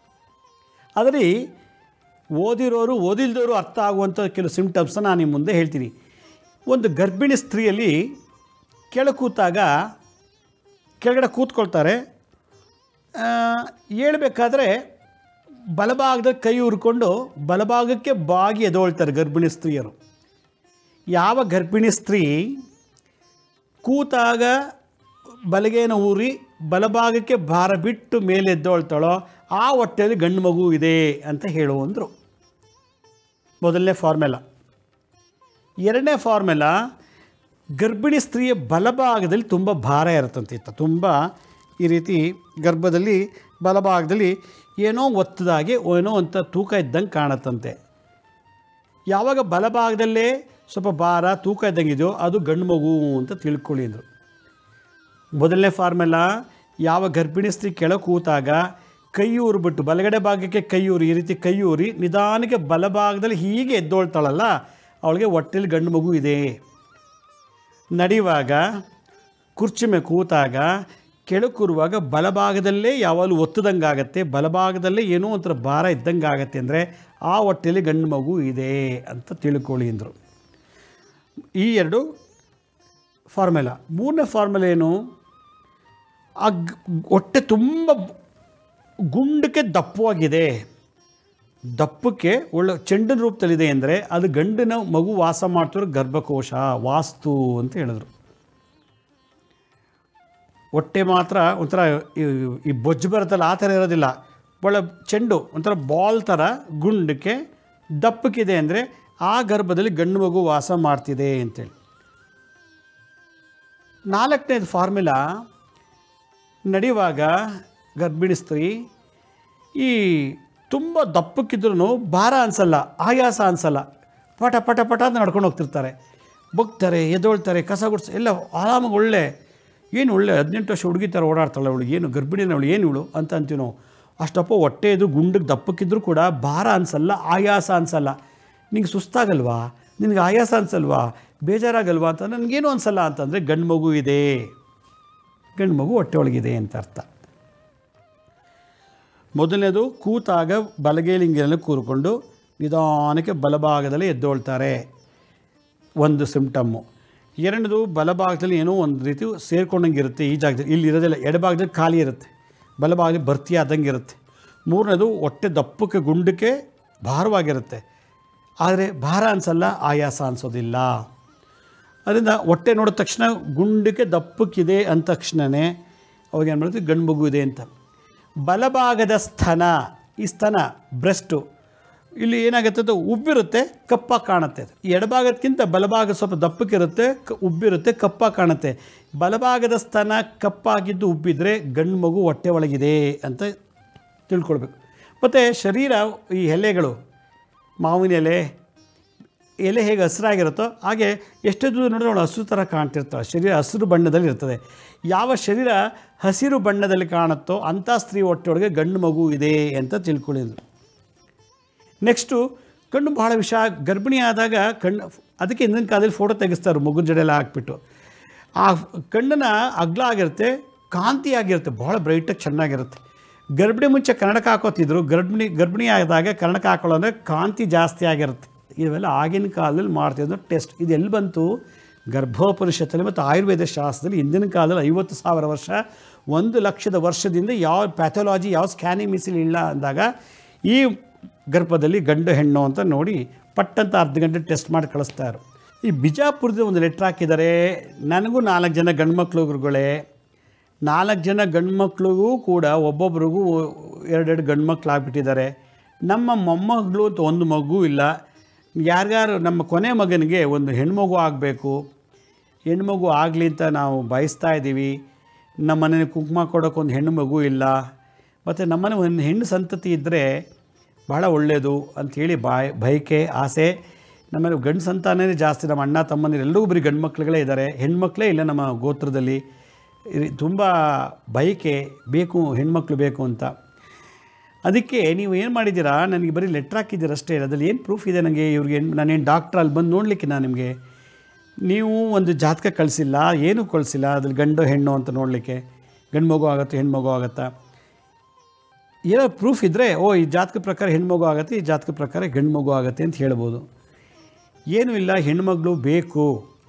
ಆದರೆ ಓದಿರೋರು ಓದಿಲ್ದವರು ಅರ್ಥ ಆಗುವಂಥ ಕೆಲವು ಸಿಮ್ಟಮ್ಸ್ನ ನಾನು ನಿಮ್ಮ ಮುಂದೆ ಹೇಳ್ತೀನಿ ಒಂದು ಗರ್ಭಿಣಿ ಸ್ತ್ರೀಯಲ್ಲಿ ಕೆಳ ಕೂತಾಗ ಕೆಳಗಡೆ ಕೂತ್ಕೊಳ್ತಾರೆ ಆ, ಹೇಳ್ಬೇಕಾದ್ರೆ ಬಲಭಾಗದಲ್ಲಿ ಕೈ ಉರ್ಕೊಂಡು ಬಲಭಾಗಕ್ಕೆ ಬಾಗಿ ಎದೊಳ್ತಾರೆ ಗರ್ಭಿಣಿ ಸ್ತ್ರೀಯರು ಯಾವ ಗರ್ಭಿಣಿ ಸ್ತ್ರೀ ಕೂತಾಗ ಬಲಗೇನ ಊರಿ ಬಲಭಾಗಕ್ಕೆ ಭಾರ ಬಿಟ್ಟು ಮೇಲೆ ಎದ್ದೊಳ್ತಾಳೋ ಆ ಹೊಟ್ಟೆಯಲ್ಲಿ ಗಂಡು ಮಗು ಇದೆ ಅಂತ ಹೇಳುವಂದರು ಮೊದಲನೇ ಫಾರ್ಮೆಲ ಎರಡನೇ ಫಾರ್ಮೆಲ ಗರ್ಭಿಣಿ ಸ್ತ್ರೀಯ ಬಲಭಾಗದಲ್ಲಿ ತುಂಬ ಭಾರ ಇರುತ್ತಂತಿತ್ತು ತುಂಬ ಈ ರೀತಿ ಗರ್ಭದಲ್ಲಿ ಬಲಭಾಗದಲ್ಲಿ ಏನೋ ಒತ್ತದಾಗಿ ಏನೋ ಅಂತ ತೂಕ ಇದ್ದಂಗೆ ಕಾಣತ್ತಂತೆ ಯಾವಾಗ ಬಲಭಾಗದಲ್ಲೇ ಸ್ವಲ್ಪ ಭಾರ ತೂಕ ಇದ್ದಂಗಿದೆಯೋ ಅದು ಗಂಡು ಮಗು ಅಂತ ತಿಳ್ಕೊಳ್ಳಿ ಅಂದರು ಮೊದಲನೇ ಫಾರ್ಮೆಲ್ಲ ಯಾವ ಗರ್ಭಿಣಿ ಸ್ತ್ರೀ ಕೆಳಗೆ ಕೂತಾಗ ಕೈ ಊರಿಬಿಟ್ಟು ಬಲಗಡೆ ಭಾಗಕ್ಕೆ ಕೈ ಊರಿ ಈ ರೀತಿ ಕೈ ಊರಿ ನಿಧಾನಕ್ಕೆ ಬಲಭಾಗದಲ್ಲಿ ಹೀಗೆ ಎದ್ದೋಳ್ತಾಳಲ್ಲ ಅವಳಿಗೆ ಹೊಟ್ಟೆಲಿ ಗಂಡು ಮಗು ಇದೆ ನಡೆಯುವಾಗ ಕುರ್ಚಿ ಮೇಲೆ ಕೂತಾಗ ಕೆಳಗೆ ಕೂರುವಾಗ ಬಲಭಾಗದಲ್ಲೇ ಯಾವಾಗಲೂ ಒತ್ತದಂಗೆ ಆಗತ್ತೆ ಬಲಭಾಗದಲ್ಲೇ ಏನೋ ಒಂಥರ ಭಾರ ಇದ್ದಂಗೆ ಆಗತ್ತೆ ಅಂದರೆ ಆ ಹೊಟ್ಟೆಯಲ್ಲಿ ಗಂಡು ಮಗು ಇದೆ ಅಂತ ತಿಳ್ಕೊಳ್ಳಿ ಅಂದರು ಈ ಎರಡು ಫಾರ್ಮುಲಾ ಮೂರನೇ ಫಾರ್ಮುಲಾ ಏನು ಆ ಗ್- ಹೊಟ್ಟೆ ತುಂಬ ಗುಂಡಕ್ಕೆ ದಪ್ಪವಾಗಿದೆ ದಪ್ಪಕ್ಕೆ ಒಳ್ಳೆ ಚೆಂಡಿನ ರೂಪದಲ್ಲಿದೆ ಅಂದರೆ ಅದು ಗಂಡಿನ ಮಗು ವಾಸ ಮಾಡ್ತಿರೋ ಗರ್ಭಕೋಶ ವಾಸ್ತು ಅಂತ ಹೇಳಿದ್ರು ಹೊಟ್ಟೆ ಮಾತ್ರ ಒಂಥರ ಈ- ಈ ಬೊಜ್ಜು ಬರುತ್ತಲ್ಲ ಆ ಥರ ಇರೋದಿಲ್ಲ ಒಳ್ಳೆ ಚೆಂಡು ಒಂಥರ ಬಾಲ್ ಥರ ಗುಂಡಕ್ಕೆ ದಪ್ಪಕ್ಕಿದೆ ಅಂದರೆ ಆ ಗರ್ಭದಲ್ಲಿ ಗಂಡು ಮಗು ವಾಸ ಮಾಡ್ತಿದೆ ಅಂತೇಳಿ ನಾಲ್ಕನೇದು ಫಾರ್ಮುಲಾ ನಡೆಯುವಾಗ ಗರ್ಭಿಣಿ ಸ್ತ್ರೀ ಈ ತುಂಬ ದಪ್ಪಕ್ಕಿದ್ರೂ ಭಾರ ಅನಿಸಲ್ಲ ಆಯಾಸ ಅನಿಸಲ್ಲ ಪಟ ಪಟ ಪಟ ಅಂತ ನಡ್ಕೊಂಡು ಹೋಗ್ತಿರ್ತಾರೆ ಬಗ್ತಾರೆ ಎದ್ದೊಳ್ತಾರೆ ಕಸ ಗುಡ್ಸ್ ಎಲ್ಲ ಆರಾಮಾಗಿ ಒಳ್ಳೆ ಏನು ಒಳ್ಳೆ ಹದಿನೆಂಟು ವರ್ಷ ಹುಡುಗಿ ಥರ ಓಡಾಡ್ತಾಳೆ ಅವಳು ಏನು ಗರ್ಭಿಣಿನ ಅವಳು ಏನು ಇವಳು ಅಂತ ಅಂತೀವಿ ನಾವು ಅಷ್ಟಪ್ಪ ಹೊಟ್ಟೆ ಇದು ಗುಂಡಿಗೆ ದಪ್ಪಕ್ಕಿದ್ರೂ ಕೂಡ ಭಾರ ಅನಿಸಲ್ಲ ಆಯಾಸ ಅನಿಸಲ್ಲ ನಿಂಗೆ ಸುಸ್ತಾಗಲ್ವಾ ನಿನಗೆ ಆಯಾಸ ಅನಿಸಲ್ವಾ ಬೇಜಾರಾಗಲ್ವಾ ಅಂತ ನನಗೇನು ಅನಿಸಲ್ಲ ಅಂತಂದರೆ ಗಂಡು ಮಗು ಇದೆ ಗಂಡು ಮಗು ಹೊಟ್ಟೆ ಒಳಗಿದೆ ಅಂತ ಅರ್ಥ ಮೊದಲನೇದು ಕೂತಾಗ ಬಲಗೈಲಿಂಗಿನಲ್ಲಿ ಕೂರಿಕೊಂಡು ನಿಧಾನಕ್ಕೆ ಬಲಭಾಗದಲ್ಲಿ ಎದ್ದೊಳ್ತಾರೆ ಒಂದು ಸಿಂಪ್ಟಮ್ಮು ಎರಡನೇದು ಬಲಭಾಗದಲ್ಲಿ ಏನೋ ಒಂದು ರೀತಿ ಸೇರ್ಕೊಂಡಂಗೆ ಇರುತ್ತೆ ಈ ಜಾಗದಲ್ಲಿ ಇಲ್ಲಿ ಇರೋದಿಲ್ಲ ಎಡಭಾಗದಲ್ಲಿ ಖಾಲಿ ಇರುತ್ತೆ ಬಲಭಾಗದಲ್ಲಿ ಭರ್ತಿ ಆದಂಗೆ ಇರುತ್ತೆ ಮೂರನೇದು ಹೊಟ್ಟೆ ದಪ್ಪಕ್ಕೆ ಗುಂಡಕ್ಕೆ ಭಾರವಾಗಿರುತ್ತೆ ಆದರೆ ಭಾರ ಅನಿಸಲ್ಲ ಆಯಾಸ ಅನಿಸೋದಿಲ್ಲ ಅದರಿಂದ ಹೊಟ್ಟೆ ನೋಡಿದ ತಕ್ಷಣ ಗುಂಡಕ್ಕೆ ದಪ್ಪಕ್ಕಿದೆ ಅಂದ ತಕ್ಷಣವೇ ಅವಾಗ ಏನು ಮಾಡುತ್ತೆ ಗಂಡು ಮಗು ಇದೆ ಅಂತ ಬಲಭಾಗದ ಸ್ತನ ಈ ಸ್ತನ ಬ್ರೆಸ್ಟು ಇಲ್ಲಿ ಏನಾಗುತ್ತೆ ಅದು ಉಬ್ಬಿರುತ್ತೆ ಕಪ್ಪಾಗಿ ಕಾಣುತ್ತೆ ಅದು. ಈ ಎಡಭಾಗಕ್ಕಿಂತ ಬಲಭಾಗ ಸ್ವಲ್ಪ ದಪ್ಪಕ್ಕಿರುತ್ತೆ ಕ ಉಬ್ಬಿರುತ್ತೆ ಕಪ್ಪಾಗಿ ಕಾಣುತ್ತೆ ಬಲಭಾಗದ ಸ್ತನ ಕಪ್ಪಾಗಿದ್ದು ಉಬ್ಬಿದ್ರೆ ಗಂಡು ಮಗು ಹೊಟ್ಟೆ ಒಳಗಿದೆ ಅಂತ ತಿಳ್ಕೊಳ್ಬೇಕು ಮತ್ತು ಶರೀರ ಈ ಎಲೆಗಳು ಮಾವಿನ ಎಲೆ ಎಲೆ ಹೇಗೆ ಹಸಿರಾಗಿರುತ್ತೋ ಹಾಗೆ ಎಷ್ಟೇ ದೂರ ನೋಡಿದ್ರೆ ಅವಳು ಹಸಿರು ಥರ ಕಾಣ್ತಿರ್ತಾಳೆ ಶರೀರ ಹಸಿರು ಬಣ್ಣದಲ್ಲಿ ಇರ್ತದೆ ಯಾವ ಶರೀರ ಹಸಿರು ಬಣ್ಣದಲ್ಲಿ ಕಾಣುತ್ತೋ ಅಂಥ ಸ್ತ್ರೀ ಹೊಟ್ಟೆಯೊಳಗೆ ಗಂಡು ಮಗು ಇದೆ ಅಂತ ತಿಳ್ಕೊಳ್ಳಿದ್ರು ನೆಕ್ಸ್ಟು ಕಣ್ಣು ಭಾಳ ವಿಷ ಗರ್ಭಿಣಿ ಆದಾಗ ಕಣ್ಣು ಅದಕ್ಕೆ ಹಿಂದಿನ ಕಾಲದಲ್ಲಿ ಫೋಟೋ ತೆಗೆಸ್ತಾರೆ ಮಗುನ ಜಡೆಲ್ಲ ಹಾಕ್ಬಿಟ್ಟು ಆ ಕಣ್ಣನ ಅಗ್ಲ ಆಗಿರುತ್ತೆ ಕಾಂತಿ ಆಗಿರುತ್ತೆ ಭಾಳ ಬ್ರೈಟಾಗಿ ಚೆನ್ನಾಗಿರುತ್ತೆ ಗರ್ಭಿಣಿ ಮುಂಚೆ ಕನ್ನಡಕ ಹಾಕೋತಿದ್ರು ಗರ್ಭಿಣಿ ಗರ್ಭಿಣಿ ಆದಾಗ ಕನ್ನಡಕ ಹಾಕೊಳ್ಳೋ ಅಂದರೆ ಕಾಂತಿ ಜಾಸ್ತಿ ಆಗಿರುತ್ತೆ ಇವೆಲ್ಲ ಆಗಿನ ಕಾಲದಲ್ಲಿ ಮಾಡ್ತಿದ್ರು ಟೆಸ್ಟ್ ಇದು ಎಲ್ಲಿ ಬಂತು ಗರ್ಭೋಪನಿಷತ್ತಲ್ಲಿ ಮತ್ತು ಆಯುರ್ವೇದ ಶಾಸ್ತ್ರದಲ್ಲಿ ಹಿಂದಿನ ಕಾಲದಲ್ಲಿ ಐವತ್ತು ಸಾವಿರ ವರ್ಷ ಒಂದು ಲಕ್ಷದ ವರ್ಷದಿಂದ ಯಾವ ಪ್ಯಾಥಾಲಜಿ ಯಾವ ಸ್ಕ್ಯಾನಿಂಗ್ ಮಿಸಿಲ್ ಇಲ್ಲ ಅಂದಾಗ ಈ ಗರ್ಭದಲ್ಲಿ ಗಂಡು ಹೆಣ್ಣು ಅಂತ ನೋಡಿ ಪಟ್ಟಂತ ಅರ್ಧ ಗಂಟೆ ಟೆಸ್ಟ್ ಮಾಡಿ ಕಳಿಸ್ತಾರೆ ಈ ಬಿಜಾಪುರದ ಒಂದು ಲೆಟ್ರ್ ಹಾಕಿದ್ದಾರೆ ನನಗೂ ನಾಲ್ಕು ಜನ ಗಂಡು ಮಕ್ಕಳು ಗುರುಗಳೇ ನಾಲ್ಕು ಜನ ಗಂಡು ಮಕ್ಳಿಗೂ ಕೂಡ ಒಬ್ಬೊಬ್ರಿಗೂ ಎರಡೆರಡು ಗಂಡು ಮಕ್ಳು ಆಗ್ಬಿಟ್ಟಿದ್ದಾರೆ ನಮ್ಮ ಮೊಮ್ಮಗಳು ಅಂತ ಒಂದು ಮಗು ಇಲ್ಲ ಯಾರ್ಯಾರು ನಮ್ಮ ಕೊನೆ ಮಗನಿಗೆ ಒಂದು ಹೆಣ್ಮಗು ಆಗಬೇಕು ಹೆಣ್ಮಗು ಆಗಲಿ ಅಂತ ನಾವು ಬಯಸ್ತಾ ಇದ್ದೀವಿ ನಮ್ಮ ಮನೇಲಿ ಕುಂಕುಮ ಕೊಡೋಕೆ ಒಂದು ಹೆಣ್ಣು ಮಗು ಇಲ್ಲ ಮತ್ತು ನಮ್ಮನೆ ಒಂದು ಹೆಣ್ಣು ಸಂತತಿ ಇದ್ದರೆ ಭಾಳ ಒಳ್ಳೆಯದು ಅಂಥೇಳಿ ಬಾಯ್ ಬಯಕೆ ಆಸೆ ನಮ್ಮಲ್ಲಿ ಗಂಡು ಸಂತಾನನೇ ಜಾಸ್ತಿ ನಮ್ಮ ಅಣ್ಣ ತಮ್ಮಂದಿರು ಎಲ್ಲರೂ ಬರೀ ಗಂಡು ಮಕ್ಳುಗಳೇ ಇದ್ದಾರೆ ಹೆಣ್ಮಕ್ಳೇ ಇಲ್ಲ ನಮ್ಮ ಗೋತ್ರದಲ್ಲಿ ತುಂಬ ಬಯಕೆ ಬೇಕು ಹೆಣ್ಮಕ್ಳು ಬೇಕು ಅಂತ ಅದಕ್ಕೆ ನೀವು ಏನು ಮಾಡಿದ್ದೀರಾ ನನಗೆ ಬರೀ ಲೆಟ್ರ್ ಹಾಕಿದ್ದೀರ ಅಷ್ಟೇ ಅದ್ರಲ್ಲಿ ಏನು ಪ್ರೂಫ್ ಇದೆ ನನಗೆ ಇವ್ರಿಗೆ ಏನು ನಾನೇನು ಡಾಕ್ಟ್ರ್ ಅಲ್ಲಿ ಬಂದು ನೋಡಲಿಕ್ಕೆ ನಾನು ನಿಮಗೆ ನೀವು ಒಂದು ಜಾತಕ ಕಳಿಸಿಲ್ಲ ಏನೂ ಕಳಿಸಿಲ್ಲ ಅದ್ರಲ್ಲಿ ಗಂಡು ಹೆಣ್ಣು ಅಂತ ನೋಡಲಿಕ್ಕೆ ಗಂಡು ಮಗು ಆಗುತ್ತೆ ಹೆಣ್ಮಗು ಆಗುತ್ತಾ ಏನೋ ಪ್ರೂಫ್ ಇದ್ದರೆ ಓ ಈ ಜಾತಕ ಪ್ರಕಾರ ಹೆಣ್ಮಗು ಆಗುತ್ತೆ ಈ ಜಾತಕ ಪ್ರಕಾರ ಗಂಡು ಮಗು ಆಗುತ್ತೆ ಅಂತ ಹೇಳ್ಬೋದು ಏನೂ ಇಲ್ಲ ಹೆಣ್ಮಗಳು ಬೇಕು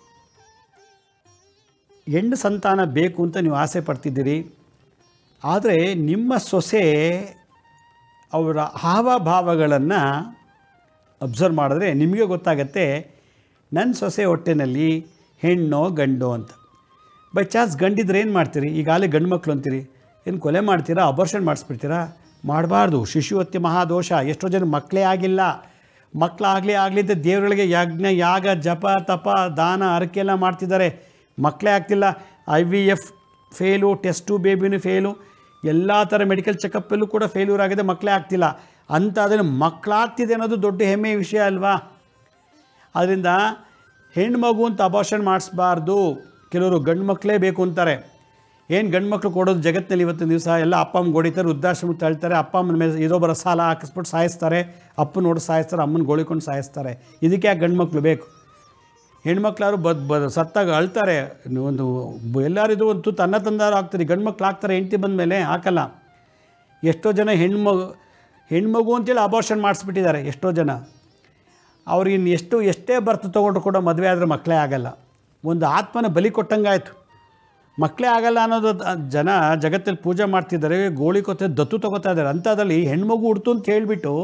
ಹೆಣ್ಣು ಸಂತಾನ ಬೇಕು ಅಂತ ನೀವು ಆಸೆ ಪಡ್ತಿದ್ದೀರಿ ಆದರೆ ನಿಮ್ಮ ಸೊಸೆ ಅವರ ಹಾವಭಾವಗಳನ್ನು ಅಬ್ಸರ್ವ್ ಮಾಡಿದ್ರೆ ನಿಮಗೆ ಗೊತ್ತಾಗತ್ತೆ ನನ್ನ ಸೊಸೆ ಹೊಟ್ಟೆನಲ್ಲಿ ಹೆಣ್ಣೋ ಗಂಡೋ ಅಂತ ಬೈ ಚಾನ್ಸ್ ಗಂಡಿದ್ರೆ ಏನು ಮಾಡ್ತೀರಿ ಈಗಾಗಲೇ ಗಂಡು ಮಕ್ಕಳು ಅಂತೀರಿ ಏನು ಕೊಲೆ ಮಾಡ್ತೀರಾ ಅಬರ್ಷನ್ ಮಾಡಿಸ್ಬಿಡ್ತೀರಾ ಮಾಡಬಾರ್ದು ಶಿಶುಹತ್ಯೆ ಮಹಾದೋಷ ಎಷ್ಟೋ ಜನ ಮಕ್ಕಳೇ ಆಗಿಲ್ಲ ಮಕ್ಕಳಾಗಲಿ ಆಗಲಿ ಅಂತ ದೇವರುಗಳಿಗೆ ಯಜ್ಞ ಯಾಗ ಜಪ ತಪ ದಾನ ಹರಕೆ ಎಲ್ಲ ಮಾಡ್ತಿದ್ದಾರೆ ಮಕ್ಕಳೇ ಆಗ್ತಿಲ್ಲ I V F fail test ಬೇಬಿನೂ ಫೇಲು ಎಲ್ಲ ಥರ ಮೆಡಿಕಲ್ ಚೆಕಪ್ಪಲ್ಲೂ ಕೂಡ ಫೇಲ್ಯೂರ್ ಆಗಿದೆ ಮಕ್ಕಳೇ ಆಗ್ತಿಲ್ಲ ಅಂತ ಅದನ್ನು ಮಕ್ಕಳಾಗ್ತಿದೆ ಅನ್ನೋದು ದೊಡ್ಡ ಹೆಮ್ಮೆಯ ವಿಷಯ ಅಲ್ವಾ ಅದರಿಂದ ಹೆಣ್ಮಗು ಅಂತ ಅಬಾರ್ಷನ್ ಮಾಡಿಸ್ಬಾರ್ದು ಕೆಲವರು ಗಂಡು ಮಕ್ಕಳೇ ಬೇಕು ಅಂತಾರೆ ಏನು ಗಂಡು ಮಕ್ಕಳು ಕೊಡೋದು ಜಗತ್ತಿನಲ್ಲಿ ಇವತ್ತಿನ ದಿವಸ ಎಲ್ಲ ಅಪ್ಪ ಅಮ್ಮ ಹೊಡಿತಾರೆ ವೃದ್ಧಾಶ್ರಮ ತಳ್ತಾರೆ ಅಪ್ಪ ಅಮ್ಮನ ಮೇಲೆ ಇದೊಬ್ಬರ ಸಾಲ ಹಾಕಿಸ್ಬಿಟ್ಟು ಸಾಯಿಸ್ತಾರೆ ಅಪ್ಪನ ನೋಡಿ ಸಾಯಿಸ್ತಾರೆ ಅಮ್ಮನ ಗೋಳಿಕೊಂಡು ಸಾಯಿಸ್ತಾರೆ ಇದಕ್ಕೆ ಯಾಕೆ ಗಂಡು ಮಕ್ಕಳು ಬೇಕು ಹೆಣ್ಮಕ್ಳಾರು ಬದ್ ಬದ್ ಸತ್ತಾಗ ಅಳ್ತಾರೆ ಒಂದು ಎಲ್ಲರಿದು ಒಂದು ತುತ್ತು ಅನ್ನ ತಂದಾರು ಆಗ್ತಾರೆ ಗಂಡು ಮಕ್ಳು ಆಗ್ತಾರೆ ಹೆಂಡ್ತಿ ಬಂದ ಮೇಲೆ ಹಾಕಲ್ಲ ಎಷ್ಟೋ ಜನ ಹೆಣ್ಮಗು ಹೆಣ್ಮಗು ಅಂತೇಳಿ ಅಬಾರ್ಷನ್ ಮಾಡಿಸ್ಬಿಟ್ಟಿದ್ದಾರೆ ಎಷ್ಟೋ ಜನ ಅವ್ರಿಗೆ ಇನ್ನು ಎಷ್ಟು ಎಷ್ಟೇ ಬರ್ತು ತೊಗೊಂಡ್ರು ಕೂಡ ಮದುವೆ ಆದರೆ ಮಕ್ಕಳೇ ಆಗಲ್ಲ ಒಂದು ಆತ್ಮನ ಬಲಿ ಕೊಟ್ಟಂಗಾಯ್ತು ಮಕ್ಕಳೇ ಆಗಲ್ಲ ಅನ್ನೋದು ದ- ಜನ ಜಗತ್ತಲ್ಲಿ ಪೂಜೆ ಮಾಡ್ತಿದ್ದಾರೆ ಗೋಳಿ ಕೊತ್ತೆ ದತ್ತು ತಗೋತಾ ಇದ್ದಾರೆ ಅಂಥದ್ರಲ್ಲಿ ಹೆಣ್ಮಗು ಹುಡ್ತು ಅಂತ ಹೇಳ್ಬಿಟ್ಟು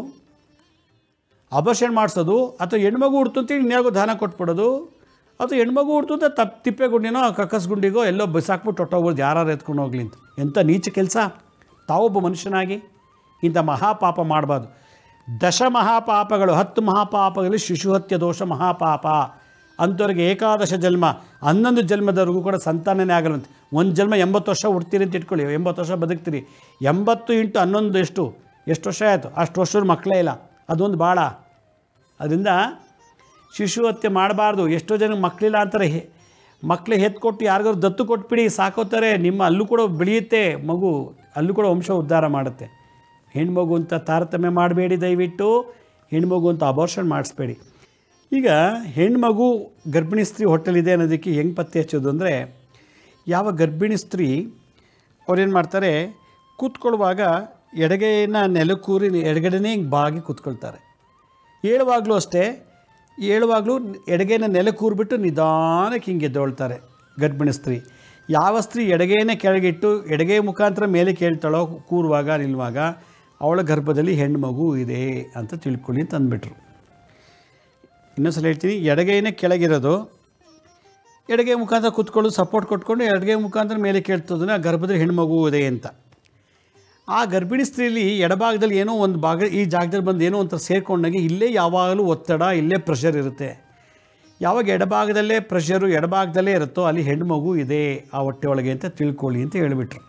ಅಬರ್ಷನ್ ಮಾಡಿಸೋದು ಅಥವಾ ಹೆಣ್ಮಗು ಹುಡ್ತು ಅಂತ ಇನ್ಯಾಗೋ ದಾನ ಕೊಟ್ಬಿಡೋದು ಅಥವಾ ಹೆಣ್ಮಗು ಹುಡ್ತು ಅಂತ ತಪ್ಪು ತಿಪ್ಪೆ ಗುಂಡಿನೋ ಕಕ್ಕಸ್ ಗುಂಡಿಗೋ ಎಲ್ಲೋ ಬಿಸಾಕ್ಬಿಟ್ಟು ಹೊಟ್ಟೋಗ್ಬೋದು ಯಾರು ಎತ್ಕೊಂಡು ಹೋಗ್ಲಿ ಅಂತ ಎಂಥ ನೀಚ ಕೆಲಸ ತಾವೊಬ್ಬ ಮನುಷ್ಯನಾಗಿ ಇಂಥ ಮಹಾಪಾಪ ಮಾಡಬಾರ್ದು ದಶ ಮಹಾಪಾಪಗಳು ಹತ್ತು ಮಹಾಪಾಪಗಳಲ್ಲಿ ಶಿಶುಹತ್ಯ ದೋಷ ಮಹಾಪಾಪ ಅಂಥವ್ರಿಗೆ ಏಕಾದಶ ಜನ್ಮ ಹನ್ನೊಂದು ಜನ್ಮದವರೆಗೂ ಕೂಡ ಸಂತಾನನೇ ಆಗಲ್ಲಂತೆ ಒಂದು ಜನ್ಮ ಎಂಬತ್ತು ವರ್ಷ ಹುಡ್ತೀರಿ ಅಂತ ಇಟ್ಕೊಳ್ಳಿ ಎಂಬತ್ತು ವರ್ಷ ಬದುಕ್ತೀರಿ ಎಂಬತ್ತು ಇಂಟು ಹನ್ನೊಂದು ಎಷ್ಟು ಎಷ್ಟು ವರ್ಷ ಆಯಿತು ಅಷ್ಟು ವರ್ಷದ ಮಕ್ಕಳೇ ಇಲ್ಲ ಅದೊಂದು ಭಾಳ ಅದರಿಂದ ಶಿಶು ಹತ್ಯೆ ಮಾಡಬಾರ್ದು ಎಷ್ಟೋ ಜನ ಮಕ್ಕಳಿಲ್ಲ ಅಂತಾರೆ ಹೆ- ಮಕ್ಕಳಿಗೆ ಹೆತ್ಕೊಟ್ಟು ಯಾರಿಗಾದ್ರು ದತ್ತು ಕೊಟ್ಬಿಡಿ ಸಾಕೋತಾರೆ ನಿಮ್ಮ ಅಲ್ಲೂ ಕೂಡ ಬೆಳೆಯುತ್ತೆ ಮಗು ಅಲ್ಲೂ ಕೂಡ ವಂಶ ಉದ್ಧಾರ ಮಾಡುತ್ತೆ ಹೆಣ್ಮಗು ಅಂತ ತಾರತಮ್ಯ ಮಾಡಬೇಡಿ ದಯವಿಟ್ಟು ಹೆಣ್ಮಗು ಅಂತ ಅಬಾರ್ಷನ್ ಮಾಡಿಸ್ಬೇಡಿ ಈಗ ಹೆಣ್ಮಗು ಗರ್ಭಿಣಿ ಸ್ತ್ರೀ ಹೊಟ್ಟೆಲಿದೆ ಅನ್ನೋದಕ್ಕೆ ಹೆಂಗೆ ಪತ್ತೆ ಹಚ್ಚೋದು ಅಂದರೆ ಯಾವ ಗರ್ಭಿಣಿ ಸ್ತ್ರೀ ಅವ್ರೇನು ಮಾಡ್ತಾರೆ ಕೂತ್ಕೊಳ್ಳುವಾಗ ಎಡಗೈನ ನೆಲಕ್ಕೂರಿ ಎಡಗಡೆನೇ ಹಿಂಗೆ ಬಾಗಿ ಕೂತ್ಕೊಳ್ತಾರೆ ಏಳುವಾಗಲೂ ಅಷ್ಟೇ ಏಳುವಾಗಲೂ ಎಡಗೈನ ನೆಲ ಕೂರ್ಬಿಟ್ಟು ನಿಧಾನಕ್ಕೆ ಹಿಂಗೆ ಎದ್ದೊಳ್ತಾರೆ ಗರ್ಭಿಣಿ ಸ್ತ್ರೀ ಯಾವ ಸ್ತ್ರೀ ಎಡಗೈನ ಕೆಳಗಿಟ್ಟು ಎಡಗೈ ಮುಖಾಂತರ ಮೇಲೆ ಕೇಳ್ತಾಳೋ ಕೂರುವಾಗ ನಿಲ್ಲುವಾಗ ಅವಳ ಗರ್ಭದಲ್ಲಿ ಹೆಣ್ಣು ಮಗು ಇದೆ ಅಂತ ತಿಳ್ಕೊಳ್ಳಿ ಅಂತ ಅಂದ್ಬಿಟ್ರು ಇನ್ನೊಂದ್ಸಲ ಹೇಳ್ತೀನಿ ಎಡಗೈನೇ ಕೆಳಗಿರೋದು ಎಡಗೈ ಮುಖಾಂತರ ಕೂತ್ಕೊಳ್ಳೋದು ಸಪೋರ್ಟ್ ಕೊಟ್ಕೊಂಡು ಎಡಗೈ ಮುಖಾಂತರ ಮೇಲೆ ಕೇಳ್ತದನ್ನ ಗರ್ಭದಲ್ಲಿ ಹೆಣ್ಮಗು ಇದೆ ಅಂತ ಆ ಗರ್ಭಿಣಿ ಸ್ತ್ರೀಲಿ ಎಡಭಾಗದಲ್ಲಿ ಏನೋ ಒಂದು ಭಾಗ ಈ ಜಾಗದಲ್ಲಿ ಬಂದು ಏನೋ ಒಂಥರ ಸೇರ್ಕೊಂಡಾಗೆ ಇಲ್ಲೇ ಯಾವಾಗಲೂ ಒತ್ತಡ ಇಲ್ಲೇ ಪ್ರೆಷರ್ ಇರುತ್ತೆ ಯಾವಾಗ ಎಡಭಾಗದಲ್ಲೇ ಪ್ರೆಷರು ಎಡಭಾಗದಲ್ಲೇ ಇರುತ್ತೋ ಅಲ್ಲಿ ಹೆಣ್ಮಗು ಇದೆ ಆ ಹೊಟ್ಟೆ ಒಳಗೆ ಅಂತ ತಿಳ್ಕೊಳ್ಳಿ ಅಂತ ಹೇಳಿಬಿಟ್ರು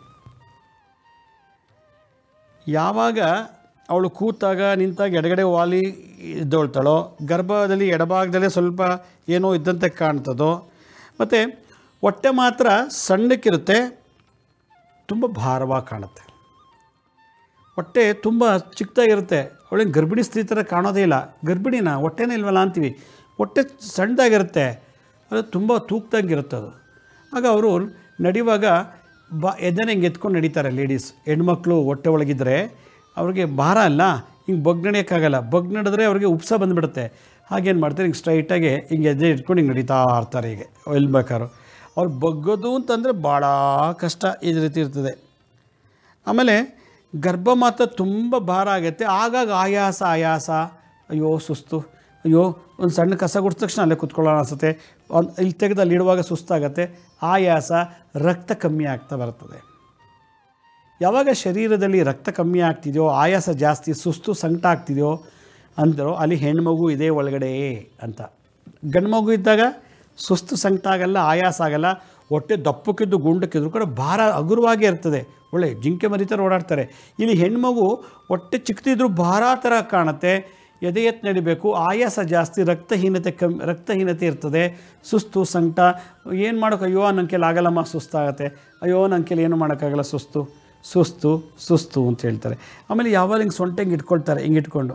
ಯಾವಾಗ ಅವಳು ಕೂತಾಗ ನಿಂತಾಗ ಎಡಗಡೆ ವಾಲಿ ಇದ್ದೊಳ್ತಾಳೋ ಗರ್ಭದಲ್ಲಿ ಎಡಭಾಗದಲ್ಲೇ ಸ್ವಲ್ಪ ಏನೋ ಇದ್ದಂತೆ ಕಾಣ್ತದೋ ಮತ್ತು ಹೊಟ್ಟೆ ಮಾತ್ರ ಸಣ್ಣಕ್ಕಿರುತ್ತೆ ತುಂಬ ಭಾರವಾಗಿ ಕಾಣುತ್ತೆ ಹೊಟ್ಟೆ ತುಂಬ ಚಿಕ್ಕದಾಗಿರುತ್ತೆ ಅವಳಿಗೆ ಗರ್ಭಿಣಿ ಸ್ತ್ರೀ ಥರ ಕಾಣೋದೇ ಇಲ್ಲ ಗರ್ಭಿಣಿನ ಹೊಟ್ಟೆನೇ ಇಲ್ವಲ್ಲ ಅಂತೀವಿ ಹೊಟ್ಟೆ ಸಣ್ಣದಾಗಿರುತ್ತೆ ಅದು ತುಂಬ ತೂಕದಂಗಿರುತ್ತೆ ಅದು ಆಗ ಅವರು ನಡೆಯುವಾಗ ಬಾ ಎದೆನ ಹಿಂಗೆ ಎತ್ಕೊಂಡು ನಡೀತಾರೆ ಲೇಡೀಸ್ ಹೆಣ್ಮಕ್ಳು ಹೊಟ್ಟೆ ಒಳಗಿದ್ರೆ ಅವ್ರಿಗೆ ಭಾರ ಅಲ್ಲ ಹಿಂಗೆ ಬಗ್ ನಡೆಯೋಕ್ಕಾಗಲ್ಲ ಬಗ್ ನಡೆದ್ರೆ ಅವ್ರಿಗೆ ಉಪ್ಸ ಬಂದುಬಿಡುತ್ತೆ ಹಾಗೇನು ಮಾಡ್ತಾರೆ ಹಿಂಗೆ ಸ್ಟ್ರೈಟಾಗಿ ಹಿಂಗೆ ಎದೆ ಇಟ್ಕೊಂಡು ಹಿಂಗೆ ನಡೀತಾ ಇರ್ತಾರೆ ಹೀಗೆ ಎಲ್ಲಿ ಬೇಕಾದ್ರು ಅವ್ರು ಬಗ್ಗೋದು ಅಂತಂದರೆ ಭಾಳ ಕಷ್ಟ ಈ ರೀತಿ ಇರ್ತದೆ ಆಮೇಲೆ ಗರ್ಭ ಮಾತ್ರ ತುಂಬ ಭಾರ ಆಗುತ್ತೆ ಆಗಾಗ ಆಯಾಸ ಆಯಾಸ ಅಯ್ಯೋ ಸುಸ್ತು ಅಯ್ಯೋ ಒಂದು ಸಣ್ಣ ಕಸ ಗುಡಿದ ತಕ್ಷಣ ಅಲ್ಲೇ ಕುತ್ಕೊಳ್ಳೋಣ ಅನಿಸುತ್ತೆ ಒಂದು ಇಲ್ಲಿ ತೆಗೆದು ಅಲ್ಲಿ ಇಡುವಾಗ ಸುಸ್ತಾಗತ್ತೆ ಆಯಾಸ ರಕ್ತ ಕಮ್ಮಿ ಆಗ್ತಾ ಬರ್ತದೆ ಯಾವಾಗ ಶರೀರದಲ್ಲಿ ರಕ್ತ ಕಮ್ಮಿ ಆಗ್ತಿದೆಯೋ ಆಯಾಸ ಜಾಸ್ತಿ ಸುಸ್ತು ಸಂಕಟ ಆಗ್ತಿದೆಯೋ ಅಂದರೋ ಅಲ್ಲಿ ಹೆಣ್ಮಗು ಇದೆ ಒಳಗಡೆ ಅಂತ ಗಂಡು ಮಗು ಇದ್ದಾಗ ಸುಸ್ತು ಸಂಕಟ ಆಗಲ್ಲ ಆಯಾಸ ಆಗಲ್ಲ ಹೊಟ್ಟೆ ದಪ್ಪಕ್ಕಿದ್ದು ಗುಂಡಕ್ಕಿದ್ರು ಕೂಡ ಭಾರ ಹಗುರವಾಗೇ ಇರ್ತದೆ ಒಳ್ಳೆ ಜಿಂಕೆ ಮರಿತಾರೆ ಓಡಾಡ್ತಾರೆ ಇಲ್ಲಿ ಹೆಣ್ಮಗು ಹೊಟ್ಟೆ ಚಿಕ್ಕದಿದ್ರು ಭಾರ ಥರ ಕಾಣುತ್ತೆ ಎದೆ ಎತ್ತು ನಡಿಬೇಕು ಆಯಾಸ ಜಾಸ್ತಿ ರಕ್ತಹೀನತೆ ಕಮ್ಮಿ ರಕ್ತಹೀನತೆ ಇರ್ತದೆ ಸುಸ್ತು ಸಂಕಟ ಏನು ಮಾಡೋಕೆ ಅಯ್ಯೋ ನನ್ನ ಕೈಲಿ ಆಗಲ್ಲಮ್ಮ ಸುಸ್ತಾಗತ್ತೆ ಅಯ್ಯೋ ನನ್ನ ಕೈಲಿ ಏನು ಮಾಡೋಕ್ಕಾಗಲ್ಲ ಸುಸ್ತು ಸುಸ್ತು ಸುಸ್ತು ಅಂತ ಹೇಳ್ತಾರೆ ಆಮೇಲೆ ಯಾವಾಗ ಹಿಂಗೆ ಸೊಂಟ ಹಿಂಗೆ ಇಟ್ಕೊಳ್ತಾರೆ ಹಿಂಗೆ ಇಟ್ಕೊಂಡು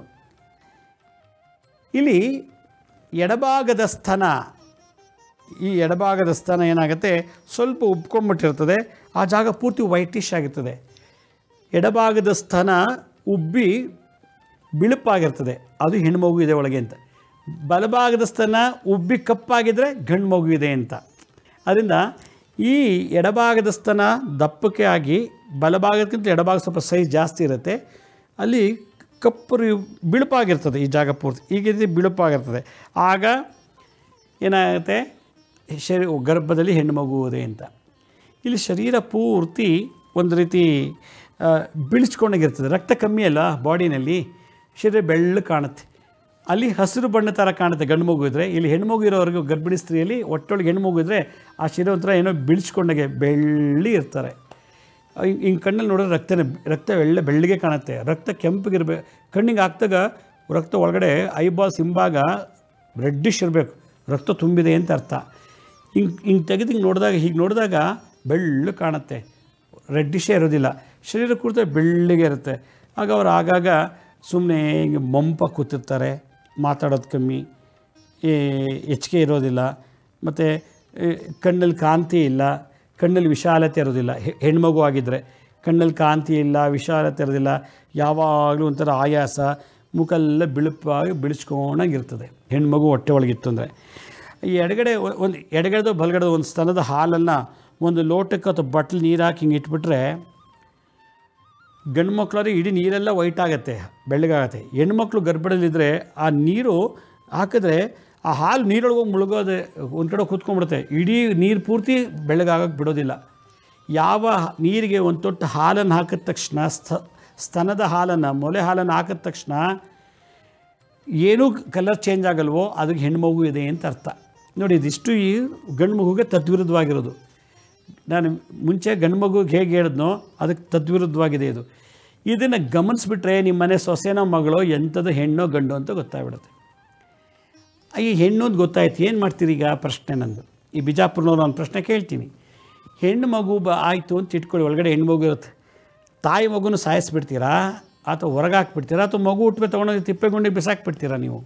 ಇಲ್ಲಿ ಎಡಭಾಗದ ಸ್ತನ ಈ ಎಡಭಾಗದ ಸ್ತನ ಏನಾಗುತ್ತೆ ಸ್ವಲ್ಪ ಉಬ್ಕೊಂಡ್ಬಿಟ್ಟಿರ್ತದೆ ಆ ಜಾಗ ಪೂರ್ತಿ ವೈಟಿಶ್ ಆಗಿರ್ತದೆ ಎಡಭಾಗದ ಸ್ತನ ಉಬ್ಬಿ ಬಿಳುಪಾಗಿರ್ತದೆ ಅದು ಹೆಣ್ಮಗು ಇದೆ ಒಳಗೆ ಅಂತ ಬಲಭಾಗದ ಸ್ತನ ಉಬ್ಬಿ ಕಪ್ಪಾಗಿದ್ದರೆ ಗಂಡು ಮಗು ಇದೆ ಅಂತ ಅದರಿಂದ ಈ ಎಡಭಾಗದ ಸ್ತನ ದಪ್ಪಕ್ಕೆ ಆಗಿ ಬಲಭಾಗಕ್ಕಿಂತ ಎಡಭಾಗ ಸ್ವಲ್ಪ ಸೈಜ್ ಜಾಸ್ತಿ ಇರುತ್ತೆ ಅಲ್ಲಿ ಕಪ್ಪು ರಿ- ಬಿಳುಪಾಗಿರ್ತದೆ ಈ ಜಾಗ ಪೂರ್ತಿ ಈಗ ಇದು ಬಿಳುಪಾಗಿರ್ತದೆ ಆಗ ಏನಾಗುತ್ತೆ ಶರೀರ ಗರ್ಭದಲ್ಲಿ ಹೆಣ್ಣು ಮಗು ಇದೆ ಅಂತ ಇಲ್ಲಿ ಶರೀರ ಪೂರ್ತಿ ಒಂದು ರೀತಿ ಆ, ಬಿಳಿಸ್ಕೊಂಡಾಗಿರ್ತದೆ ರಕ್ತ ಕಮ್ಮಿ ಅಲ್ಲ ಬಾಡಿನಲ್ಲಿ ಶರೀರ ಬೆಳ್ಳು ಕಾಣುತ್ತೆ ಅಲ್ಲಿ ಹಸಿರು ಬಣ್ಣ ಥರ ಕಾಣುತ್ತೆ ಗಂಡು ಮಗು ಇದ್ದರೆ ಇಲ್ಲಿ ಹೆಣ್ಮಗು ಇರೋವರೆಗೂ ಗರ್ಭಿಣಿ ಸ್ತ್ರೀಯಲ್ಲಿ ಒಟ್ಟೊಳಗೆ ಹೆಣ್ಣು ಮಗು ಇದ್ದರೆ ಆ ಶರೀರ ಒಂಥರ ಏನೋ ಬಿಳಿಸ್ಕೊಂಡಾಗೆ ಬೆಳ್ಳಿ ಇರ್ತಾರೆ ಹಿಂಗೆ ಕಣ್ಣಲ್ಲಿ ನೋಡಿದ್ರೆ ರಕ್ತನೇ ರಕ್ತ ಬೆಳ್ಳೆ ಬೆಳ್ಳಗೆ ಕಾಣುತ್ತೆ ರಕ್ತ ಕೆಂಪಗಿರ್ಬೇಕು ಕಣ್ಣಿಗೆ ಹಾಕ್ದಾಗ ರಕ್ತ ಒಳಗಡೆ ಐಬಾಲ್ಸ್ ಹಿಂಭಾಗ ರೆಡ್ಡಿಶ್ ಇರಬೇಕು ರಕ್ತ ತುಂಬಿದೆ ಅಂತ ಅರ್ಥ ಹಿಂಗೆ ಹಿಂಗೆ ತೆಗೆದು ಹಿಂಗೆ ನೋಡಿದಾಗ ಹೀಗೆ ನೋಡಿದಾಗ ಬೆಳ್ಳು ಕಾಣುತ್ತೆ ರೆಡ್ಡಿಶೇ ಇರೋದಿಲ್ಲ ಶರೀರ ಕೂರ್ತ ಬೆಳ್ಳಿಗೆ ಇರುತ್ತೆ ಆಗ ಅವ್ರು ಆಗಾಗ ಸುಮ್ಮನೆ ಹಿಂಗೆ ಮಂಪ ಕೂತಿರ್ತಾರೆ ಮಾತಾಡೋದು ಕಮ್ಮಿ ಈ ಹೆಚ್ಚಿಗೆ ಇರೋದಿಲ್ಲ ಮತ್ತು ಕಣ್ಣಲ್ಲಿ ಕಾಂತಿ ಇಲ್ಲ ಕಣ್ಣಲ್ಲಿ ವಿಶಾಲತೆ ಇರೋದಿಲ್ಲ ಹೆ- ಹೆಣ್ಮಗು ಆಗಿದ್ದರೆ ಕಣ್ಣಲ್ಲಿ ಕಾಂತಿ ಇಲ್ಲ ವಿಶಾಲತೆ ಇರೋದಿಲ್ಲ ಯಾವಾಗಲೂ ಒಂಥರ ಆಯಾಸ ಮುಖೆಲ್ಲ ಬಿಳುಪಾಗಿ ಬಿಳಿಸ್ಕೊಂಡಂಗಿರ್ತದೆ ಹೆಣ್ಮಗು ಹೊಟ್ಟೆ ಒಳಗಿತ್ತು ಅಂದರೆ ಈ ಎಡಗಡೆ ಒ- ಒಂದು ಎಡಗಡೆದು ಬಲಗಡೆ ಒಂದು ಸ್ತನದ ಹಾಲನ್ನು ಒಂದು ಲೋಟಕ್ಕೆ ಅಥವಾ ಬಟ್ಲು ನೀರು ಹಾಕಿ ಹಿಂಗೆ ಇಟ್ಬಿಟ್ರೆ ಗಂಡು ಮಕ್ಕಳವ್ರಿಗೆ ಇಡೀ ನೀರೆಲ್ಲ ವೈಟ್ ಆಗುತ್ತೆ ಬೆಳ್ಳಗಾಗತ್ತೆ ಹೆಣ್ಮಕ್ಳು ಗರ್ಭದಲ್ಲಿದ್ದರೆ ಆ ನೀರು ಹಾಕಿದ್ರೆ ಆ ಹಾಲು ನೀರೊಳಗೆ ಹೋಗಿ ಮುಳುಗೋದೆ ಒಂದು ಕಡೆ ಕೂತ್ಕೊಂಡ್ಬಿಡುತ್ತೆ ಇಡೀ ನೀರು ಪೂರ್ತಿ ಬೆಳ್ಳಗಾಗಕ್ಕೆ ಬಿಡೋದಿಲ್ಲ ಯಾವ ನೀರಿಗೆ ಒಂದು ತೊಟ್ಟು ಹಾಲನ್ನು ಹಾಕಿದ ತಕ್ಷಣ ಸ್ಥ ಸ್ತನದ ಹಾಲನ್ನು ಮೊಲೆ ಹಾಲನ್ನು ಹಾಕಿದ ತಕ್ಷಣ ಏನೂ ಕಲರ್ ಚೇಂಜ್ ಆಗಲ್ವೋ ಅದಕ್ಕೆ ಹೆಣ್ಮಗು ಇದೆ ಅಂತ ಅರ್ಥ ನೋಡಿ ಇದಿಷ್ಟು ಈ ಗಂಡು ಮಗುಗೆ ತದ್ವಿರುದ್ಧವಾಗಿರೋದು ನಾನು ಮುಂಚೆ ಗಂಡು ಮಗುಗೆ ಹೇಗೆ ಹೇಳಿದ್ನೋ ಅದಕ್ಕೆ ತದ್ವಿರುದ್ಧವಾಗಿದೆ ಇದು ಇದನ್ನು ಗಮನಿಸ್ಬಿಟ್ರೆ ನಿಮ್ಮ ಮನೆ ಸೊಸೆನೋ ಮಗಳು ಎಂಥದ್ದು ಹೆಣ್ಣೋ ಗಂಡು ಅಂತ ಗೊತ್ತಾಗ್ಬಿಡುತ್ತೆ ಈ ಹೆಣ್ಣು ಅಂತ ಗೊತ್ತಾಯ್ತು ಏನು ಮಾಡ್ತೀರಿ ಈಗ ಪ್ರಶ್ನೆ ನಂದು ಈ ಬಿಜಾಪುರನವ್ರು ಒಂದು ಪ್ರಶ್ನೆ ಕೇಳ್ತೀನಿ ಹೆಣ್ಣು ಮಗು ಬ ಆಯಿತು ಅಂತ ಇಟ್ಕೊಳ್ಳಿ ಒಳಗಡೆ ಹೆಣ್ಣು ಮಗು ಇರುತ್ತೆ ತಾಯಿ ಮಗುನ ಸಾಯಿಸ್ಬಿಡ್ತೀರಾ ಅಥವಾ ಹೊರಗೆ ಹಾಕ್ಬಿಡ್ತೀರಾ ಅಥವಾ ಮಗು ಹುಟ್ಟಬೇಕು ತೊಗೊಂಡೋಗಿ ತಿಪ್ಪೆಗುಂಡಿಗೆ ಬಿಸಾಕ್ಬಿಡ್ತೀರಾ ನೀವು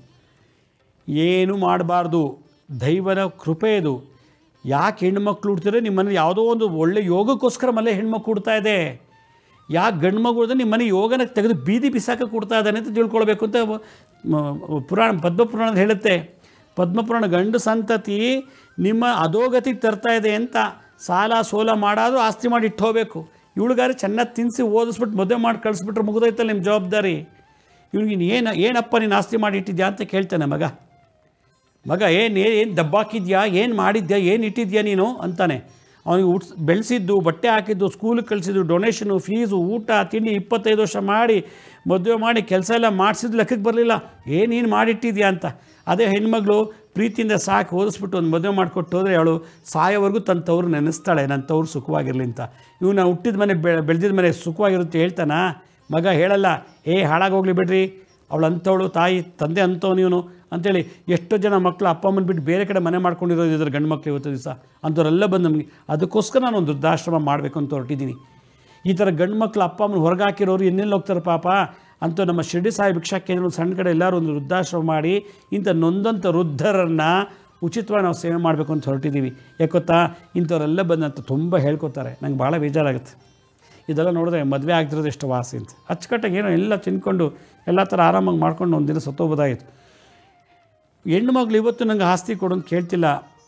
ಏನು ಮಾಡಬಾರ್ದು ದೈವದ ಕೃಪೆ ಇದು ಯಾಕೆ ಹೆಣ್ಮಕ್ಳು ಹುಡ್ತಾರೆ ನಿಮ್ಮ ಮನೇಲಿ ಯಾವುದೋ ಒಂದು ಒಳ್ಳೆ ಯೋಗಕ್ಕೋಸ್ಕರ ಮನೆ ಹೆಣ್ಮಕ್ಳು ಹುಡ್ತಾ ಇದೆ ಯಾಕೆ ಗಂಡು ಮಗು ಹುಡ್ದ್ರೆ ನಿಮ್ಮ ಮನೆ ಯೋಗನ ತೆಗೆದು ಬೀದಿ ಬಿಸಾಕ ಕೊಡ್ತಾ ಇದ್ದಾನೆ ಅಂತ ತಿಳ್ಕೊಳ್ಬೇಕು ಅಂತ ಮ- ಪುರಾಣ ಪದ್ಮಪುರಾಣದ ಹೇಳುತ್ತೆ ಪದ್ಮಪುರಾಣ ಗಂಡು ಸಂತತಿ ನಿಮ್ಮ ಅಧೋಗತಿಗೆ ತರ್ತಾ ಇದೆ ಅಂತ ಸಾಲ ಸೋಲ ಮಾಡಾದರೂ ಆಸ್ತಿ ಮಾಡಿ ಇಟ್ಟು ಹೋಗಬೇಕು ಇವಳಿಗಾರೆ ಚೆನ್ನಾಗಿ ತಿನ್ನಿಸಿ ಓದಿಸ್ಬಿಟ್ಟು ಮದುವೆ ಮಾಡಿ ಕಳಿಸ್ಬಿಟ್ರೆ ಮುಗಿದೈತಲ್ಲ ನಿಮ್ಮ ಜವಾಬ್ದಾರಿ ಇವ್ನಿಗೆ ಏನು ಏನಪ್ಪ ನೀನು ಆಸ್ತಿ ಮಾಡಿ ಇಟ್ಟಿದ್ಯಾ ಅಂತ ಕೇಳ್ತಾನೆ ಮಗ ಮಗ ಏನು ಏನು ದಬ್ಬಾಕಿದ್ಯಾ ಏನು ಮಾಡಿದ್ಯಾ ಏನು ಇಟ್ಟಿದ್ಯಾ ನೀನು ಅಂತಾನೆ ಅವನಿಗೆ ಉಟ್ಸ್ ಬೆಳೆಸಿದ್ದು ಬಟ್ಟೆ ಹಾಕಿದ್ದು ಸ್ಕೂಲಿಗೆ ಕಳಿಸಿದ್ದು ಡೊನೇಷನು ಫೀಸು ಊಟ ತಿಂಡಿ ಇಪ್ಪತ್ತೈದು ವರ್ಷ ಮಾಡಿ ಮದುವೆ ಮಾಡಿ ಕೆಲಸ ಎಲ್ಲ ಮಾಡಿಸಿದ್ದು ಲೆಕ್ಕಕ್ಕೆ ಬರಲಿಲ್ಲ ಏನು ನೀನು ಮಾಡಿಟ್ಟಿದ್ಯಾ ಅಂತ ಅದೇ ಹೆಣ್ಮಗಳು ಪ್ರೀತಿಯಿಂದ ಸಾಕು ಓದಿಸ್ಬಿಟ್ಟು ಒಂದು ಮದುವೆ ಮಾಡಿಕೊಟ್ಟು ಹೋದರೆ ಅವಳು ಸಾಯೋವರೆಗೂ ತನ್ನ ತವರು ನೆನೆಸ್ತಾಳೆ ನನ್ನ ತವರು ಸುಖವಾಗಿರಲಿ ಅಂತ ಇವನು ಹುಟ್ಟಿದ ಮನೆ ಬೆ ಬೆಳೆದಿದ ಮನೆ ಸುಖವಾಗಿರುತ್ತೆ ಹೇಳ್ತಾನ ಮಗ ಹೇಳಲ್ಲ ಏ ಹಾಳಾಗೋಗ್ಲಿ ಬಿಡ್ರಿ ಅವಳು ಅಂಥವಳು ತಾಯಿ ತಂದೆ ಅಂಥವ್ನು ಇವನು ಅಂತೇಳಿ ಎಷ್ಟೋ ಜನ ಮಕ್ಕಳು ಅಪ್ಪ ಅಮ್ಮನ ಬಿಟ್ಟು ಬೇರೆ ಕಡೆ ಮನೆ ಮಾಡ್ಕೊಂಡಿರೋದು ಇದ್ದಾರೆ ಗಂಡು ಮಕ್ಕಳು ಇವತ್ತು ದಿವಸ ಅಂಥವ್ರೆಲ್ಲ ಬಂದು ನಮಗೆ ಅದಕ್ಕೋಸ್ಕರ ನಾನು ಒಂದು ವೃದ್ಧಾಶ್ರಮ ಮಾಡಬೇಕು ಅಂತ ಹೊರಟಿದ್ದೀನಿ ಈ ಥರ ಗಂಡು ಮಕ್ಕಳು ಅಪ್ಪ ಅಮ್ಮನ ಹೊರಗೆ ಹಾಕಿರೋರು ಇನ್ನೆಲ್ಲಿ ಹೋಗ್ತಾರೆ ಪಾಪ ಅಂತ ನಮ್ಮ ಶಿರ್ಡಿ ಸಾಯಿ ಭಿಕ್ಷಾ ಕೇಂದ್ರ ಒಂದು ಸಣ್ಣ ಕಡೆ ಎಲ್ಲರೂ ಒಂದು ವೃದ್ಧಾಶ್ರಮ ಮಾಡಿ ಇಂಥ ನೊಂದಂಥ ವೃದ್ಧರನ್ನು ಉಚಿತವಾಗಿ ನಾವು ಸೇವೆ ಮಾಡಬೇಕು ಅಂತ ಹೊರಟಿದ್ದೀವಿ ಯಾಕೊತ್ತಾ ಇಂಥವರೆಲ್ಲ ಬಂದಂತ ತುಂಬ ಹೇಳ್ಕೊತಾರೆ ನಂಗೆ ಭಾಳ ಬೇಜಾರಾಗುತ್ತೆ ಇದೆಲ್ಲ ನೋಡಿದ್ರೆ ಮದುವೆ ಆಗ್ತಿರೋದು ಎಷ್ಟು ವಾಸಿ ಅಂತ ಅಚ್ಚುಕಟ್ಟಾಗಿ ಏನೋ ಎಲ್ಲ ತಿನ್ಕೊಂಡು ಎಲ್ಲ ಥರ ಆರಾಮಾಗಿ ಮಾಡ್ಕೊಂಡು ಒಂದು ದಿನ ಸತ್ತೋಬೋದಾಗಿತ್ತು ಹೆಣ್ಣು ಮಗಳು ಇವತ್ತು ನಂಗೆ ಆಸ್ತಿ ಕೊಡು ಅಂತ ಕೇಳ್ತಿಲ್ಲ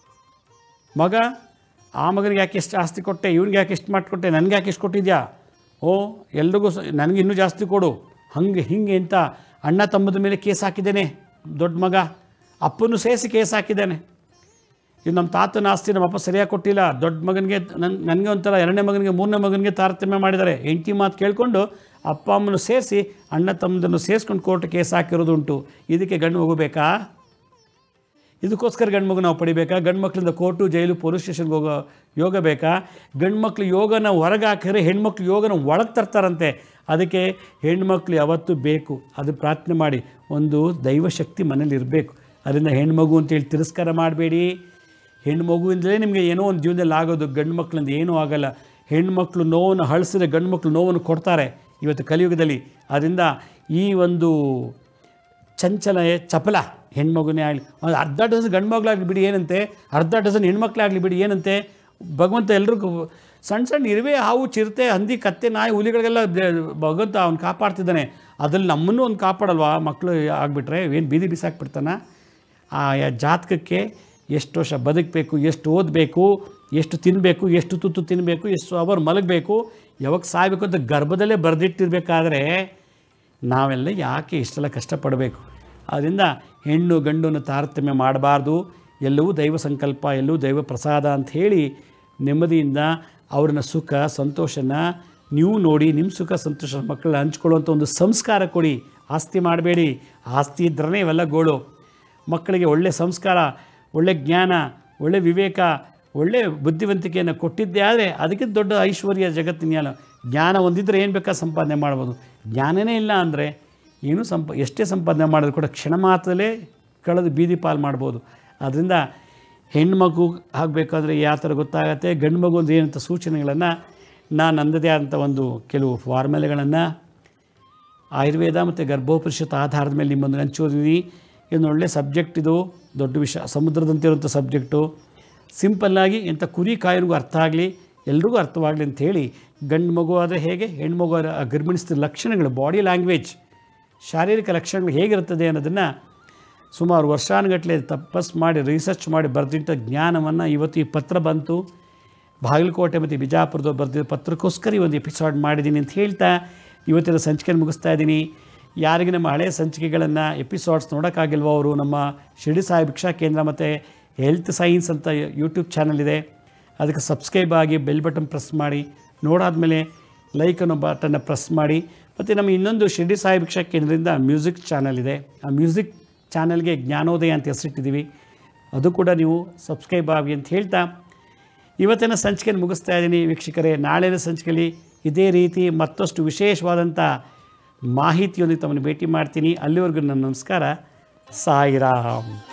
ಮಗ ಆ ಮಗನಿಗೆ ಯಾಕೆ ಎಷ್ಟು ಆಸ್ತಿ ಕೊಟ್ಟೆ ಇವ್ನಿಗೆ ಯಾಕೆ ಎಷ್ಟು ಮಾಡಿಕೊಟ್ಟೆ ನನಗೆ ಯಾಕೆ ಎಷ್ಟು ಕೊಟ್ಟಿದ್ಯಾ ಓ ಎಲ್ರಿಗೂ ಸ ನನಗೆ ಇನ್ನೂ ಜಾಸ್ತಿ ಕೊಡು ಹಂಗೆ ಹಿಂಗೆ ಅಂತ ಅಣ್ಣ ತಮ್ಮದ ಮೇಲೆ ಕೇಸ್ ಹಾಕಿದ್ದೇನೆ ದೊಡ್ಡ ಮಗ ಅಪ್ಪನೂ ಸೇರಿಸಿ ಕೇಸ್ ಹಾಕಿದ್ದಾನೆ ಇದು ನಮ್ಮ ತಾತನ ಆಸ್ತಿ ನಮ್ಮ ಅಪ್ಪ ಸರಿಯಾಗಿ ಕೊಟ್ಟಿಲ್ಲ ದೊಡ್ಡ ಮಗನಿಗೆ ನನ್ನ ನನಗೆ ಒಂಥರ ಎರಡನೇ ಮಗನಿಗೆ ಮೂರನೇ ಮಗನಿಗೆ ತಾರತಮ್ಯ ಮಾಡಿದ್ದಾರೆ ಹೆಂಡತಿ ಮಾತು ಕೇಳಿಕೊಂಡು ಅಪ್ಪ ಅಮ್ಮನ ಸೇರಿಸಿ ಅಣ್ಣ ತಮ್ಮದನ್ನು ಸೇರಿಸ್ಕೊಂಡು ಕೋರ್ಟ್ ಕೇಸ್ ಹಾಕಿರೋದು ಉಂಟು ಇದಕ್ಕೆ ಗಂಡು ಹೋಗಬೇಕಾ ಇದಕ್ಕೋಸ್ಕರ ಗಂಡು ಮಗು ನಾವು ಪಡಿಬೇಕಾ ಗಂಡು ಮಕ್ಕಳಿಂದ ಕೋರ್ಟು ಜೈಲು ಪೊಲೀಸ್ ಸ್ಟೇಷನ್ಗೆ ಹೋಗೋ ಯೋಗ ಬೇಕಾ ಗಂಡು ಮಕ್ಳು ಯೋಗನ ಹೊರಗೆ ಹಾಕಿದ್ರೆ ಹೆಣ್ಮಕ್ಳು ಯೋಗನ ಒಳಗೆ ತರ್ತಾರಂತೆ ಅದಕ್ಕೆ ಹೆಣ್ಮಕ್ಳು ಯಾವತ್ತೂ ಬೇಕು ಅದು ಪ್ರಾರ್ಥನೆ ಮಾಡಿ ಒಂದು ದೈವಶಕ್ತಿ ಮನೇಲಿ ಇರಬೇಕು ಅದರಿಂದ ಹೆಣ್ಮಗು ಅಂತೇಳಿ ತಿರಸ್ಕಾರ ಮಾಡಬೇಡಿ ಹೆಣ್ಣು ಮಗುವಿಂದಲೇ ನಿಮಗೆ ಏನೋ ಒಂದು ಜೀವನದಲ್ಲಿ ಆಗೋದು ಗಂಡು ಮಕ್ಕಳಿಂದ ಏನೂ ಆಗಲ್ಲ ಹೆಣ್ಮಕ್ಳು ನೋವನ್ನು ಹಳಿಸಿದ್ರೆ ಗಂಡು ಮಕ್ಕಳು ನೋವನ್ನು ಕೊಡ್ತಾರೆ ಇವತ್ತು ಕಲಿಯುಗದಲ್ಲಿ ಅದರಿಂದ ಈ ಒಂದು ಚಂಚಲ ಚಪಲ ಹೆಣ್ಮಗುನೇ ಆಗಲಿ ಒಂದು ಅರ್ಧ ಡಜನ್ ಗಂಡು ಮಗಳಾಗಲಿ ಬಿಡಿ ಏನಂತೆ ಅರ್ಧ ಡಜನ್ ಹೆಣ್ಮಕ್ಳಾಗಲಿ ಬಿಡಿ ಏನಂತೆ ಭಗವಂತ ಎಲ್ರಿಗೂ ಸಣ್ಣ ಸಣ್ಣ ಇರುವೆ ಹಾವು ಚಿರತೆ ಹಂದಿ ಕತ್ತೆ ನಾಯಿ ಹುಲಿಗಳಿಗೆಲ್ಲ ದೇ- ಭಗವಂತ ಅವ್ನು ಕಾಪಾಡ್ತಿದ್ದಾನೆ ಅದ್ರಲ್ಲಿ ನಮ್ಮನ್ನೂ ಒಂದು ಕಾಪಾಡಲ್ವಾ ಮಕ್ಕಳು ಆಗಿಬಿಟ್ರೆ ಏನು ಬೀದಿ ಬಿಸಾಕ್ಬಿಡ್ತಾನ ಆ ಯಾ- ಜಾತಕಕ್ಕೆ ಎಷ್ಟು ವರ್ಷ ಬದುಕಬೇಕು ಎಷ್ಟು ಓದಬೇಕು ಎಷ್ಟು ತಿನ್ನಬೇಕು ಎಷ್ಟು ತುತ್ತು ತಿನ್ನಬೇಕು ಎಷ್ಟು ಅವರ್ ಮಲಗಬೇಕು ಯಾವಾಗ ಸಾಯಬೇಕು ಅಂತ ಗರ್ಭದಲ್ಲೇ ಬರೆದಿಟ್ಟಿರ್ಬೇಕಾದ್ರೆ ನಾವೆಲ್ಲ ಯಾಕೆ ಇಷ್ಟೆಲ್ಲ ಕಷ್ಟಪಡಬೇಕು ಆದ್ದರಿಂದ ಹೆಣ್ಣು ಗಂಡನ್ನು ತಾರತಮ್ಯ ಮಾಡಬಾರ್ದು ಎಲ್ಲವೂ ದೈವ ಸಂಕಲ್ಪ ಎಲ್ಲವೂ ದೈವ ಪ್ರಸಾದ ಅಂತ ಹೇಳಿ ನೆಮ್ಮದಿಯಿಂದ ಅವ್ರನ್ನ ಸುಖ ಸಂತೋಷನ ನೀವು ನೋಡಿ ನಿಮ್ಮ ಸುಖ ಸಂತೋಷ ಮಕ್ಕಳನ್ನ ಹಂಚ್ಕೊಳ್ಳುವಂಥ ಒಂದು ಸಂಸ್ಕಾರ ಕೊಡಿ ಆಸ್ತಿ ಮಾಡಬೇಡಿ ಆಸ್ತಿ ಇದ್ರೇ ಇವೆಲ್ಲ ಗೋಳು ಮಕ್ಕಳಿಗೆ ಒಳ್ಳೆಯ ಸಂಸ್ಕಾರ ಒಳ್ಳೆ ಜ್ಞಾನ ಒಳ್ಳೆ ವಿವೇಕ ಒಳ್ಳೆ ಬುದ್ಧಿವಂತಿಕೆಯನ್ನು ಕೊಟ್ಟಿದ್ದೇ ಆದರೆ ಅದಕ್ಕೆ ದೊಡ್ಡ ಐಶ್ವರ್ಯ ಜಗತ್ತಿನ ಜ್ಞಾನ ಹೊಂದಿದ್ರೆ ಏನು ಬೇಕಾದ ಸಂಪಾದನೆ ಮಾಡ್ಬೋದು ಜ್ಞಾನನೇ ಇಲ್ಲ ಅಂದರೆ ಏನೂ ಸಂಪ ಎಷ್ಟೇ ಸಂಪಾದನೆ ಮಾಡಿದ್ರು ಕೂಡ ಕ್ಷಣ ಮಾತ್ರದಲ್ಲೇ ಕಳೆದು ಬೀದಿ ಪಾಲು ಮಾಡ್ಬೋದು ಆದ್ದರಿಂದ ಹೆಣ್ಮಗು ಆಗಬೇಕಾದ್ರೆ ಯಾವ ಥರ ಗೊತ್ತಾಗತ್ತೆ ಗಂಡು ಮಗು ಅಂದ್ರೆ ಏನಂತ ಸೂಚನೆಗಳನ್ನು ನಾನು ನನ್ನದೇ ಆದಂಥ ಒಂದು ಕೆಲವು ಫಾರ್ಮುಲೆಗಳನ್ನು ಆಯುರ್ವೇದ ಮತ್ತು ಗರ್ಭೋಪರಿಷತ್ ಆಧಾರದ ಮೇಲೆ ನಿಮ್ಮನ್ನು ಹಂಚೋದಿದ್ದೀನಿ ಇದೊಂದು ಒಳ್ಳೆ ಸಬ್ಜೆಕ್ಟ್ ಇದು ದೊಡ್ಡ ವಿಷಯ ಸಮುದ್ರದಂತೆ ಇರುವಂಥ ಸಬ್ಜೆಕ್ಟು ಸಿಂಪಲ್ಲಾಗಿ ಎಂಥ ಕುರಿ ಕಾಯೋನಿಗೂ ಅರ್ಥ ಆಗಲಿ ಎಲ್ರಿಗೂ ಅರ್ಥವಾಗಲಿ ಅಂತ ಹೇಳಿ ಗಂಡು ಮಗು ಆದರೆ ಹೇಗೆ ಹೆಣ್ಮಗು ಆದ್ರೆ ಆ ಗರ್ಭಿಣಿಸಿದ ಲಕ್ಷಣಗಳು ಬಾಡಿ ಲ್ಯಾಂಗ್ವೇಜ್ ಶಾರೀರಿಕ ಲಕ್ಷಣಗಳು ಹೇಗಿರ್ತದೆ ಅನ್ನೋದನ್ನು ಸುಮಾರು ವರ್ಷಾನುಗಟ್ಟಲೆ ತಪಸ್ ಮಾಡಿ ರಿಸರ್ಚ್ ಮಾಡಿ ಬರೆದಿಟ್ಟ ಜ್ಞಾನವನ್ನು ಇವತ್ತು ಈ ಪತ್ರ ಬಂತು ಬಾಗಲಕೋಟೆ ಮತ್ತು ಬಿಜಾಪುರದವ್ರು ಬರೆದಿದ್ದ ಪತ್ರಕ್ಕೋಸ್ಕರ ಈ ಒಂದು ಎಪಿಸೋಡ್ ಮಾಡಿದ್ದೀನಿ ಅಂತ ಹೇಳ್ತಾ ಇವತ್ತಿನ ಸಂಚಿಕೆಯನ್ನು ಮುಗಿಸ್ತಾ ಇದ್ದೀನಿ ಯಾರಿಗೆ ನಮ್ಮ ಹಳೆಯ ಸಂಚಿಕೆಗಳನ್ನು ಎಪಿಸೋಡ್ಸ್ ನೋಡೋಕ್ಕಾಗಿಲ್ವೋ ಅವರು ನಮ್ಮ ಶಿರಡಿ ಸಾಯಿ ಭಿಕ್ಷಾ ಕೇಂದ್ರ ಮತ್ತು ಹೆಲ್ತ್ ಸೈನ್ಸ್ ಅಂತ ಯೂಟ್ಯೂಬ್ ಚಾನಲ್ ಇದೆ ಅದಕ್ಕೆ ಸಬ್ಸ್ಕ್ರೈಬ್ ಆಗಿ ಬೆಲ್ ಬಟನ್ ಪ್ರೆಸ್ ಮಾಡಿ ನೋಡಾದ್ಮೇಲೆ ಲೈಕ್ ಅನ್ನೋ ಬಟನ್ನ ಪ್ರೆಸ್ ಮಾಡಿ ಮತ್ತು ನಮ್ಮ ಇನ್ನೊಂದು ಶಿರಡಿ ಸಾಯಿ ಭಿಕ್ಷಾ ಕೇಂದ್ರದಿಂದ ಮ್ಯೂಸಿಕ್ ಚಾನಲ್ ಇದೆ ಆ ಮ್ಯೂಸಿಕ್ ಚಾನಲ್ಗೆ ಜ್ಞಾನೋದಯ ಅಂತ ಹೆಸರಿಟ್ಟಿದ್ದೀವಿ ಅದು ಕೂಡ ನೀವು ಸಬ್ಸ್ಕ್ರೈಬ್ ಆಗಿ ಅಂತ ಹೇಳ್ತಾ ಇವತ್ತಿನ ಸಂಚಿಕೆಯನ್ನು ಮುಗಿಸ್ತಾ ಇದ್ದೀನಿ ವೀಕ್ಷಕರೇ ನಾಳಿನ ಸಂಚಿಕೆಯಲ್ಲಿ ಇದೇ ರೀತಿ ಮತ್ತಷ್ಟು ವಿಶೇಷವಾದಂಥ ಮಾಹಿತಿಯೊಂದಿಗೆ ತಮ್ಮನ್ನು ಭೇಟಿ ಮಾಡ್ತೀನಿ ಅಲ್ಲಿವರೆಗೂ ನನ್ನ ನಮಸ್ಕಾರ ಸಾಯಿರಾಮ್